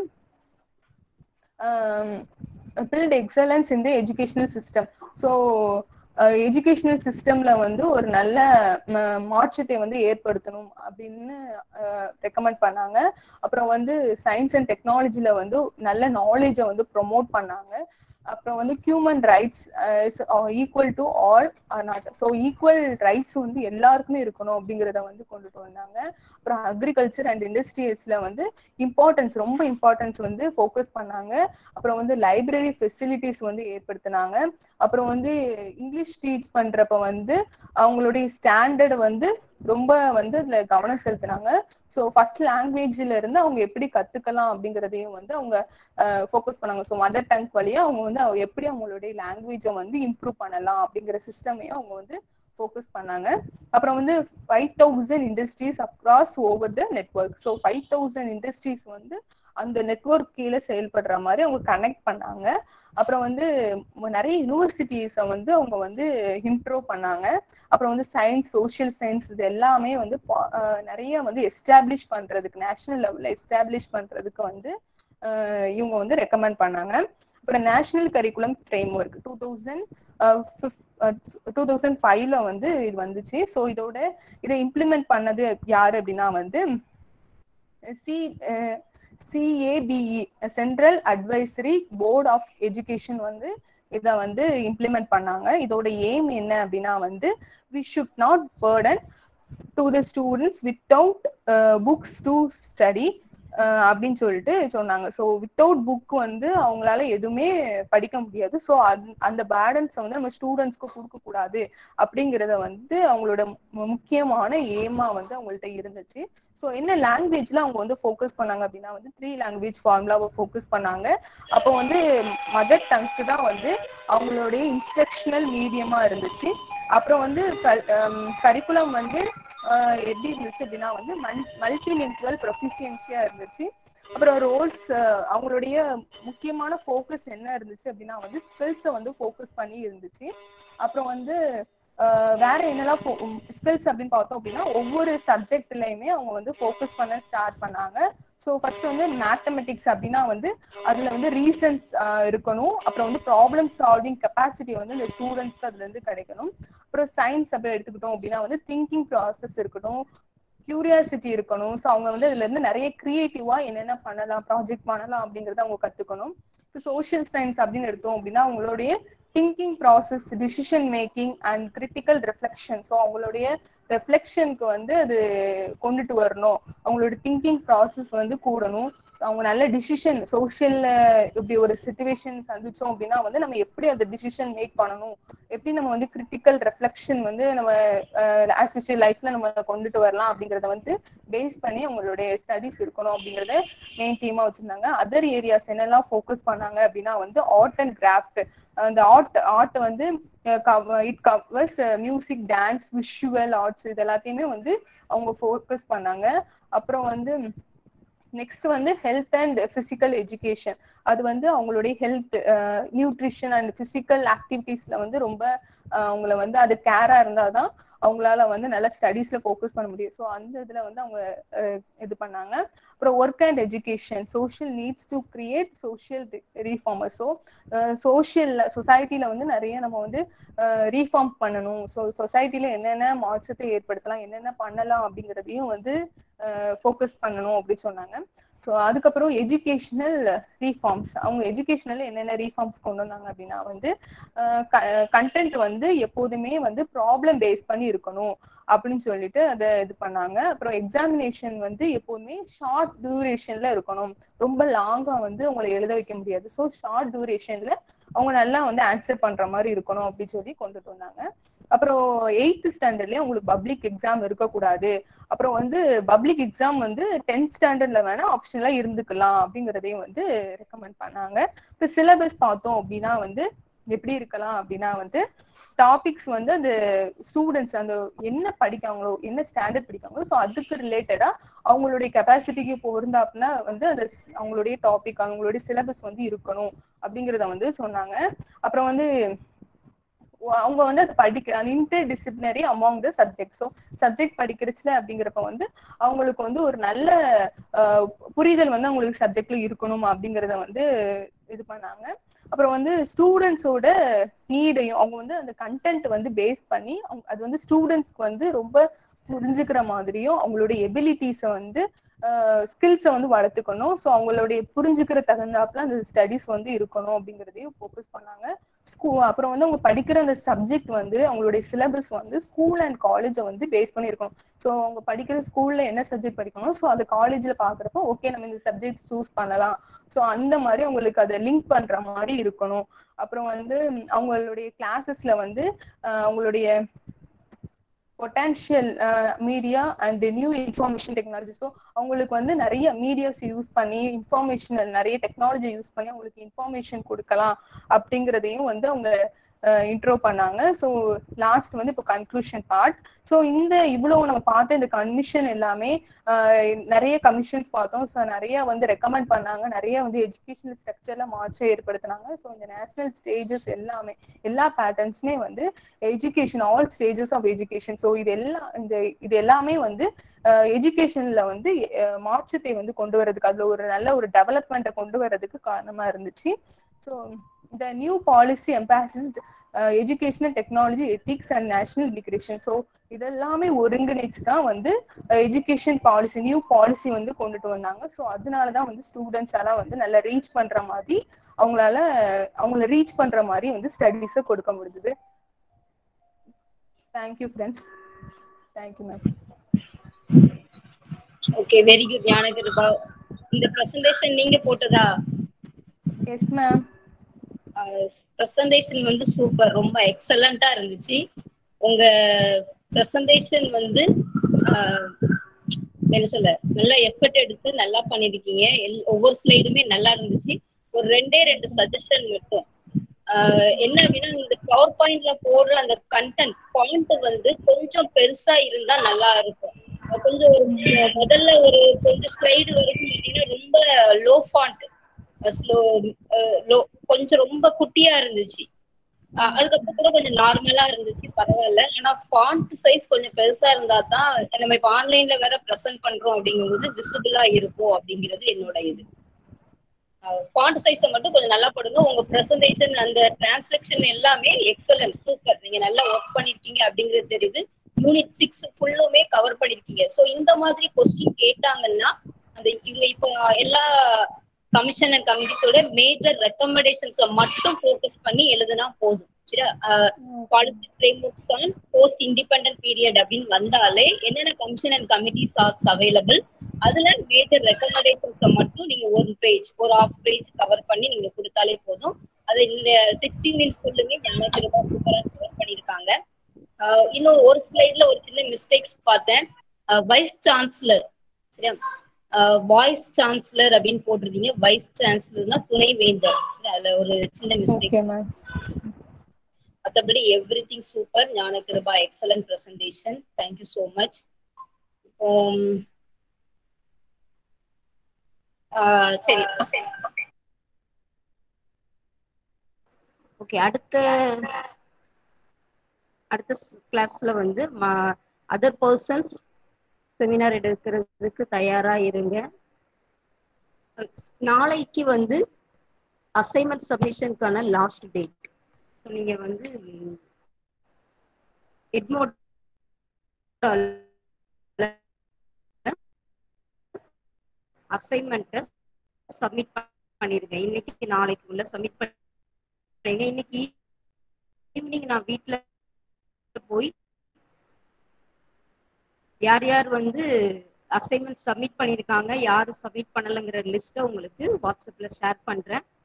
பில்ட் எக்ஸலன்ஸ் இந்த எஜுகேஷனல் சிஸ்டம் ஸோ எஜுகேஷனல் சிஸ்டம்ல வந்து ஒரு நல்ல மாற்றத்தை வந்து ஏற்படுத்தணும் அப்படின்னு ரெக்கமெண்ட் பண்ணாங்க அப்புறம் வந்து சயின்ஸ் அண்ட் டெக்னாலஜில வந்து நல்ல நாலேஜை வந்து ப்ரொமோட் பண்ணாங்க அப்புறம் வந்து human rights equal to all are not so equal rights வந்து எல்லாருக்குமே இருக்கணும் அப்படிங்கிறத வந்து கொண்டுட்டு வந்தாங்க அப்புறம் அக்ரிகல்ச்சர் அண்ட் இண்டஸ்ட்ரீஸ்ல வந்து இம்பார்ட்டன்ஸ் ரொம்ப இம்பார்ட்டன்ஸ் வந்து ஃபோக்கஸ் பண்ணாங்க அப்புறம் வந்து லைப்ரரி ஃபெசிலிட்டிஸ் வந்து ஏற்படுத்தினாங்க அப்புறம் வந்து இங்கிலீஷ் டீச் பண்றப்ப வந்து அவங்களுடைய ஸ்டாண்டர்ட் வந்து ரொம்ப வந்து அதுல கவனம் செலுத்தினாங்க ஸோ ஃபர்ஸ்ட் லாங்குவேஜ்ல இருந்து அவங்க எப்படி கத்துக்கலாம் அப்படிங்கறதையும் வந்து அவங்க ஃபோக்கஸ் பண்ணாங்க ஸோ மதர் டங் வழியா அவங்க வந்து எப்படி அவங்களுடைய லாங்குவேஜை வந்து இம்ப்ரூவ் பண்ணலாம் அப்படிங்கிற சிஸ்டமையும் அவங்க வந்து ஃபோக்கஸ் பண்ணாங்க அப்புறம் வந்து five thousand industries across over the network so five thousand industries வந்து அந்த நெட்ஒர்க் கீழே செயல்படுற மாதிரி அவங்க கனெக்ட் பண்ணாங்க அப்புறம் வந்து நிறைய யூனிவர்சிட்டிஸை வந்து அவங்க வந்து இம்ப்ரூவ் பண்ணாங்க அப்புறம் வந்து சயின்ஸ் சோஷியல் சயின்ஸ் இது எல்லாமே வந்து நிறைய வந்து எஸ்டாப்ளிஷ் பண்றதுக்கு நேஷனல் லெவல்ல எஸ்டாப்ளிஷ் பண்றதுக்கு வந்து இவங்க வந்து ரெக்கமெண்ட் பண்ணாங்க அப்புறம் national curriculum framework two thousand two thousand ஃபைவ்ல வந்து இது வந்துச்சு ஸோ இதோட இதை இம்ப்ளிமெண்ட் பண்ணது யாரு அப்படின்னா வந்து C CABE central advisory board of education வந்து இதை வந்து இம்ப்ளிமெண்ட் பண்ணாங்க இதோட எய்ம் என்ன அப்படின்னா வந்து we should not burden to the students without books to study அப்படின்னு சொல்லிட்டு சொன்னாங்க ஸோ வித்தவுட் புக் வந்து அவங்களால எதுவுமே படிக்க முடியாது ஸோ அந்த பேலன்ஸை வந்து நம்ம ஸ்டூடெண்ட்ஸ்க்கு கொடுக்க கூடாது அப்படிங்கிறத வந்து அவங்களோட முக்கியமான ஏமா வந்து அவங்கள்ட்ட இருந்துச்சு ஸோ என்ன லாங்குவேஜ்ல அவங்க வந்து ஃபோக்கஸ் பண்ணாங்க அப்படின்னா வந்து த்ரீ லாங்குவேஜ் ஃபார்முலாவை ஃபோக்கஸ் பண்ணாங்க அப்போ வந்து மதர் டங்க்கு தான் வந்து அவங்களுடைய இன்ஸ்ட்ரக்ஷனல் மீடியமா இருந்துச்சு அப்புறம் வந்து கரிக்குலம் வந்து எப்படி இருந்துச்சு அப்படின்னா வந்து மல்டி லிங்குவல் ப்ரொஃபிஷியன்சியா இருந்துச்சு அப்புறம் ரோல்ஸ் அவங்களுடைய முக்கியமான ஃபோக்கஸ் என்ன இருந்துச்சு அப்படின்னா வந்து ஸ்கில்ஸை வந்து ஃபோக்கஸ் பண்ணி இருந்துச்சு அப்புறம் வந்து வேற என்னெல்லாம் ஸ்கில்ஸ் அப்படின்னு பார்த்தோம் அப்படின்னா ஒவ்வொரு சப்ஜெக்ட்லயுமே அவங்க வந்து ஃபோக்கஸ் பண்ண ஸ்டார்ட் பண்ணாங்க ஸோ ஃபர்ஸ்ட் வந்து மேத்தமெட்டிக்ஸ் அப்படின்னா வந்து அதுல வந்து ரீசன்ஸ் இருக்கணும் அப்புறம் வந்து ப்ராப்ளம் சால்விங் கெப்பாசிட்டி வந்து இந்த ஸ்டூடெண்ட்ஸ்க்கு அதுல இருந்து கிடைக்கணும் அப்புறம் சயின்ஸ் அப்படி எடுத்துக்கிட்டோம் அப்படின்னா வந்து திங்கிங் ப்ராசஸ் இருக்கணும் கியூரியாசிட்டி இருக்கணும் ஸோ அவங்க வந்து இதுல இருந்து நிறைய கிரியேட்டிவா என்னென்ன பண்ணலாம் ப்ராஜெக்ட் பண்ணலாம் அப்படிங்கறத அவங்க கத்துக்கணும் இப்போ சோஷியல் சயின்ஸ் அப்படின்னு எடுத்தோம் அப்படின்னா அவங்களுடைய thinking process decision making and critical reflection so அவங்களுடைய ரெஃப்ளெக்ஷனுக்கு வந்து அது கொண்டுட்டு வரணும் அவங்களோட திங்கிங் ப்ராசஸ் வந்து கூடணும் அவங்க நல்ல டிசிஷன் சோஷியல்ல இப்படி ஒரு சுச்சுவேஷன் சந்திச்சோம் அப்படின்னா வந்து நம்ம எப்படி அந்த டிசிஷன் மேக் பண்ணணும் எப்படி நம்ம வந்து கிரிட்டிக்கல் ரெஃப்ளெக்ஷன் வந்து நம்ம ஆஸ்யூஷுவல் லைஃப்ல நம்ம கொண்டுட்டு வரலாம் அப்படிங்கறத வந்து பேஸ் பண்ணி அவங்களுடைய ஸ்டடிஸ் இருக்கணும் அப்படிங்கறத மெயின் டீமா வச்சிருந்தாங்க அதர் ஏரியாஸ் என்னெல்லாம் ஃபோக்கஸ் பண்ணாங்க அப்படின்னா வந்து ஆர்ட் அண்ட் கிராஃப்ட் அந்த ஆர்ட் ஆர்ட் வந்து it covers music dance visual arts இது எல்லாத்தையுமே வந்து அவங்க ஃபோக்கஸ் பண்ணாங்க அப்புறம் வந்து நெக்ஸ்ட் வந்து ஹெல்த் அண்ட் பிசிக்கல் எஜுகேஷன் அது வந்து அவங்களுடைய ஹெல்த் நியூட்ரிஷன் அண்ட் பிசிக்கல் ஆக்டிவிட்டீஸ்ல வந்து ரொம்ப அவங்கள வந்து அது கேரா இருந்தாதான் அவங்களால வந்து நல்ல ஸ்டடீஸ்ல ஃபோக்கஸ் பண்ண முடியும் ஸோ அந்த இதுல வந்து அவங்க இது பண்ணாங்க அப்புறம் work and education social needs to create social reformer so சோஷியல்ல சொசைட்டில வந்து நிறைய நம்ம வந்து ரீஃபார்ம் பண்ணணும் ஸோ சொசைட்டில என்னென்ன மாற்றத்தை ஏற்படுத்தலாம் என்னென்ன பண்ணலாம் அப்படிங்கிறதையும் வந்து ஃபோக்கஸ் பண்ணணும் அப்படின்னு சொன்னாங்க ஸோ அதுக்கப்புறம் எஜுகேஷனல் ரீஃபார்ம்ஸ் அவங்க எஜுகேஷனல் என்னென்ன ரீஃபார்ம்ஸ் கொண்டு வந்தாங்க அப்படின்னா வந்து கண்டென்ட் வந்து எப்போதுமே வந்து ப்ராப்ளம் பேஸ் பண்ணி இருக்கணும் அப்படின்னு சொல்லிட்டு அதை இது பண்ணாங்க அப்புறம் எக்ஸாமினேஷன் வந்து எப்போதுமே ஷார்ட் டியூரேஷன்ல இருக்கணும் ரொம்ப லாங்கா வந்து அவங்களை எழுத வைக்க முடியாது ஸோ ஷார்ட் டியூரேஷன்ல அவங்க நல்லா வந்து ஆன்சர் பண்ற மாதிரி இருக்கணும் அப்படின்னு சொல்லி கொண்டுட்டு வந்தாங்க அப்புறம் எயித்து ஸ்டாண்டர்ட்லயே உங்களுக்கு பப்ளிக் எக்ஸாம் இருக்கக்கூடாது அப்புறம் வந்து பப்ளிக் எக்ஸாம் வந்து டென்த் ஸ்டாண்டர்ட்ல வேணா ஆப்ஷனலா இருந்துக்கலாம் அப்படிங்கறதையும் வந்து ரெக்கமெண்ட் பண்ணாங்க இப்போ சிலபஸ் பார்த்தோம் அப்படின்னா வந்து எப்படி இருக்கலாம் அப்படின்னா வந்து டாபிக்ஸ் வந்து அந்த ஸ்டூடெண்ட்ஸ் அந்த என்ன படிக்காங்களோ என்ன ஸ்டாண்டர்ட் படிக்காங்களோ ஸோ அதுக்கு ரிலேட்டடா அவங்களுடைய கெப்பாசிட்டிக்கு பொருந்தாப்புனா வந்து அந்த அவங்களுடைய டாபிக் அவங்களுடைய சிலபஸ் வந்து இருக்கணும் அப்படிங்கிறத வந்து சொன்னாங்க அப்புறம் வந்து அவங்க வந்து அது படிக்க interdisciplinary among the subject so subject படிக்கிறச்சுல அப்படிங்கிறப்ப வந்து அவங்களுக்கு வந்து ஒரு நல்ல புரிதல் வந்து அவங்களுக்கு சப்ஜெக்ட்ல இருக்கணும் அப்படிங்கிறத வந்து இது பண்ணாங்க அப்புறம் வந்து ஸ்டூடெண்ட்ஸோட நீடையும் அவங்க வந்து அந்த கண்டென்ட் வந்து பேஸ் பண்ணி அது வந்து ஸ்டூடெண்ட்ஸ்க்கு வந்து ரொம்ப புரிஞ்சுக்கிற மாதிரியும் அவங்களுடைய எபிலிட்டிஸை வந்து ஸ்கில்ஸை வந்து வளர்த்துக்கணும் ஸோ அவங்களுடைய புரிஞ்சுக்கிற தகுந்தாப்புல அந்த ஸ்டடிஸ் வந்து இருக்கணும் அப்படிங்கிறதையும் ஃபோக்கஸ் பண்ணாங்க ஸ்கூ அப்புறம் வந்து அவங்க படிக்கிற அந்த சப்ஜெக்ட் வந்து அவங்களுடைய சிலபஸ் வந்து ஸ்கூல் அண்ட் காலேஜை வந்து பேஸ் பண்ணி இருக்கணும் ஸோ அவங்க படிக்கிற ஸ்கூல்ல என்ன சப்ஜெக்ட் படிக்கணும் ஸோ அது காலேஜ்ல பாக்குறப்போ ஓகே நம்ம இந்த சப்ஜெக்ட் சூஸ் பண்ணலாம் ஸோ அந்த மாதிரி அவங்களுக்கு அதை லிங்க் பண்ற மாதிரி இருக்கணும் அப்புறம் வந்து அவங்களுடைய கிளாஸஸ்ல வந்து அவங்களுடைய potential media and new information technology so அவங்களுக்கு வந்து நிறைய மீடியாஸ் யூஸ் பண்ணி இன்ஃபர்மேஷன் நிறைய டெக்னாலஜி யூஸ் பண்ணி அவங்களுக்கு இன்ஃபர்மேஷன் கொடுக்கலாம் அப்படிங்கிறதையும் வந்து அவங்க இன்ட்ரோ பண்ணாங்க ஸோ லாஸ்ட் வந்து இப்போ கன்க்ளூஷன் பார்ட் ஸோ இந்த இவ்வளவு நம்ம பார்த்த இந்த கமிஷன் எல்லாமே நிறைய கமிஷன்ஸ் பார்த்தோம் ஸோ நிறைய வந்து ரெக்கமெண்ட் பண்ணாங்க நிறைய வந்து எஜுகேஷனல் ஸ்ட்ரக்சர்ல மாற்றம் ஏற்படுத்தினாங்க ஸோ இந்த நேஷனல் ஸ்டேஜஸ் எல்லாமே எல்லா பேட்டர்ன்ஸுமே வந்து education all stages of education so இது எல்லாம் இந்த இது எல்லாமே வந்து எஜுகேஷன்ல வந்து மாற்றத்தை வந்து கொண்டு வரதுக்கு அதுல ஒரு நல்ல ஒரு டெவலப்மெண்ட்டை கொண்டு வர்றதுக்கு காரணமா இருந்துச்சு so the new policy emphasized uh, educational technology ethics and national integration so இதெல்லாமே ஒருங்கிணைச்சு தான் வந்து எஜுகேஷன் பாலிசி நியூ பாலிசி வந்து கொண்டுட்டு வந்தாங்க ஸோ அதனால தான் வந்து ஸ்டூடெண்ட்ஸ் எல்லாம் வந்து நல்லா ரீச் பண்ற மாதிரி அவங்களால அவங்கள ரீச் பண்ற மாதிரி வந்து ஸ்டடீஸை கொடுக்க முடிஞ்சது thank you friends thank you ma'am okay very good Gnanakirupa இந்த பிரசன்டேஷன் நீங்க போட்டதா எஸ் மேம் பிரசன்டேஷன் வந்து சூப்பர் ரொம்ப எக்ஸலண்டா இருந்துச்சு உங்க பிரசன்டேஷன் வந்து என்ன சொல்ல நல்லா எஃபர்ட் எடுத்து நல்லா பண்ணிருக்கீங்க எல் ஒவ்வொரு ஸ்லைடுமே நல்லா இருந்துச்சு ஒரு ரெண்டே ரெண்டு சஜஷன் மட்டும் என்ன அப்படின்னா இந்த பவர் பாயிண்ட்ல போடுற அந்த கண்டென்ட் பாயிண்ட் வந்து கொஞ்சம் பெருசா இருந்தா நல்லா இருக்கும் கொஞ்சம் முதல்ல ஒரு கொஞ்சம் ஸ்லைடு வரைக்கும் பார்த்தீங்கன்னா ரொம்ப லோ ஃபாண்ட் ஸ்லோ லோ கொஞ்சம் ரொம்ப குட்டியா இருந்துச்சு அதுக்கப்புறம் கூட கொஞ்சம் நார்மலா இருந்துச்சு பரவாயில்ல ஆனா ஃபாண்ட் சைஸ் கொஞ்சம் பெருசா இருந்தா தான் நம்ம இப்ப ஆன்லைன்ல வேற ப்ரெசென்ட் பண்றோம் அப்படிங்கும்போது விசிபிளா இருக்கும் அப்படிங்கிறது என்னோட இது ஃபாண்ட் சைஸை மட்டும் கொஞ்சம் நல்லா போடுங்க உங்க ப்ரெசன்டேஷன் அந்த டிரான்சாக்ஷன் எல்லாமே எக்ஸலன்ட் சூப்பர் நீங்க நல்லா ஒர்க் பண்ணிருக்கீங்க அப்படிங்கிறது தெரியுது யூனிட் சிக்ஸ் ஃபுல்லுமே கவர் பண்ணிருக்கீங்க ஸோ இந்த மாதிரி கொஸ்டின் கேட்டாங்கன்னா அந்த இவங்க இப்போ எல்லா கமிஷன் அண்ட் கமிட்டிஸோட மேஜர் ரெக்கமெண்டேஷன்ஸை மட்டும் ஃபோக்கஸ் பண்ணி எழுதுனா போதும் சரியா policy frameworks on post independent period அப்படின்னு வந்தாலே என்னென்ன commission and committees are available அதுல மேஜர் ரெக்கமெண்டேஷன்ஸை மட்டும் நீங்க ஒரு பேஜ் ஒரு ஆஃப் பேஜ் கவர் பண்ணி நீங்க கொடுத்தாலே போதும் அது இந்த சிக்ஸ்டீன் மினிட்ஸ் ஃபுல்லுமே ஞானகிருபா சூப்பரா கவர் பண்ணியிருக்காங்க இன்னும் ஒரு ஸ்லைட்ல ஒரு சின்ன மிஸ்டேக்ஸ் பார்த்தேன் வைஸ் சான்சலர் சரியா வாய்ஸ் சான்சலர் அப்படின்னு போட்டிருந்தீங்க வைஸ் சான்சலர்னா துணை வேந்தர் அதுல ஒரு சின்ன மிஸ்டேக் மற்றபடி everything super Gnanakirupa excellent presentation thank you so much சரி ஓகே அடுத்த அடுத்த கிளாஸ்ல வந்து அதர் பர்சன்ஸ் செமினார் எடுக்கிறதுக்கு தயாரா இருங்க நாளைக்கு வந்து அசைன்மெண்ட் சப்மிஷனுக்கான லாஸ்ட் டேட் நீங்க வந்து எட்மோட் அசைன்மெண்ட்டை சப்மிட் பண்ணிருங்க இன்னைக்கு நாளைக்கு உள்ள சப்மிட் பண்ணுங்க இன்னைக்கு ஈவினிங் நான் வீட்டுல போய் யார் யார் வந்து அசைன்மெண்ட் சப்மிட் பண்ணியிருக்காங்க யாரு சப்மிட் பண்ணலைங்கிற லிஸ்ட்டை உங்களுக்கு வாட்ஸ்அப்ல ஷேர் பண்றேன்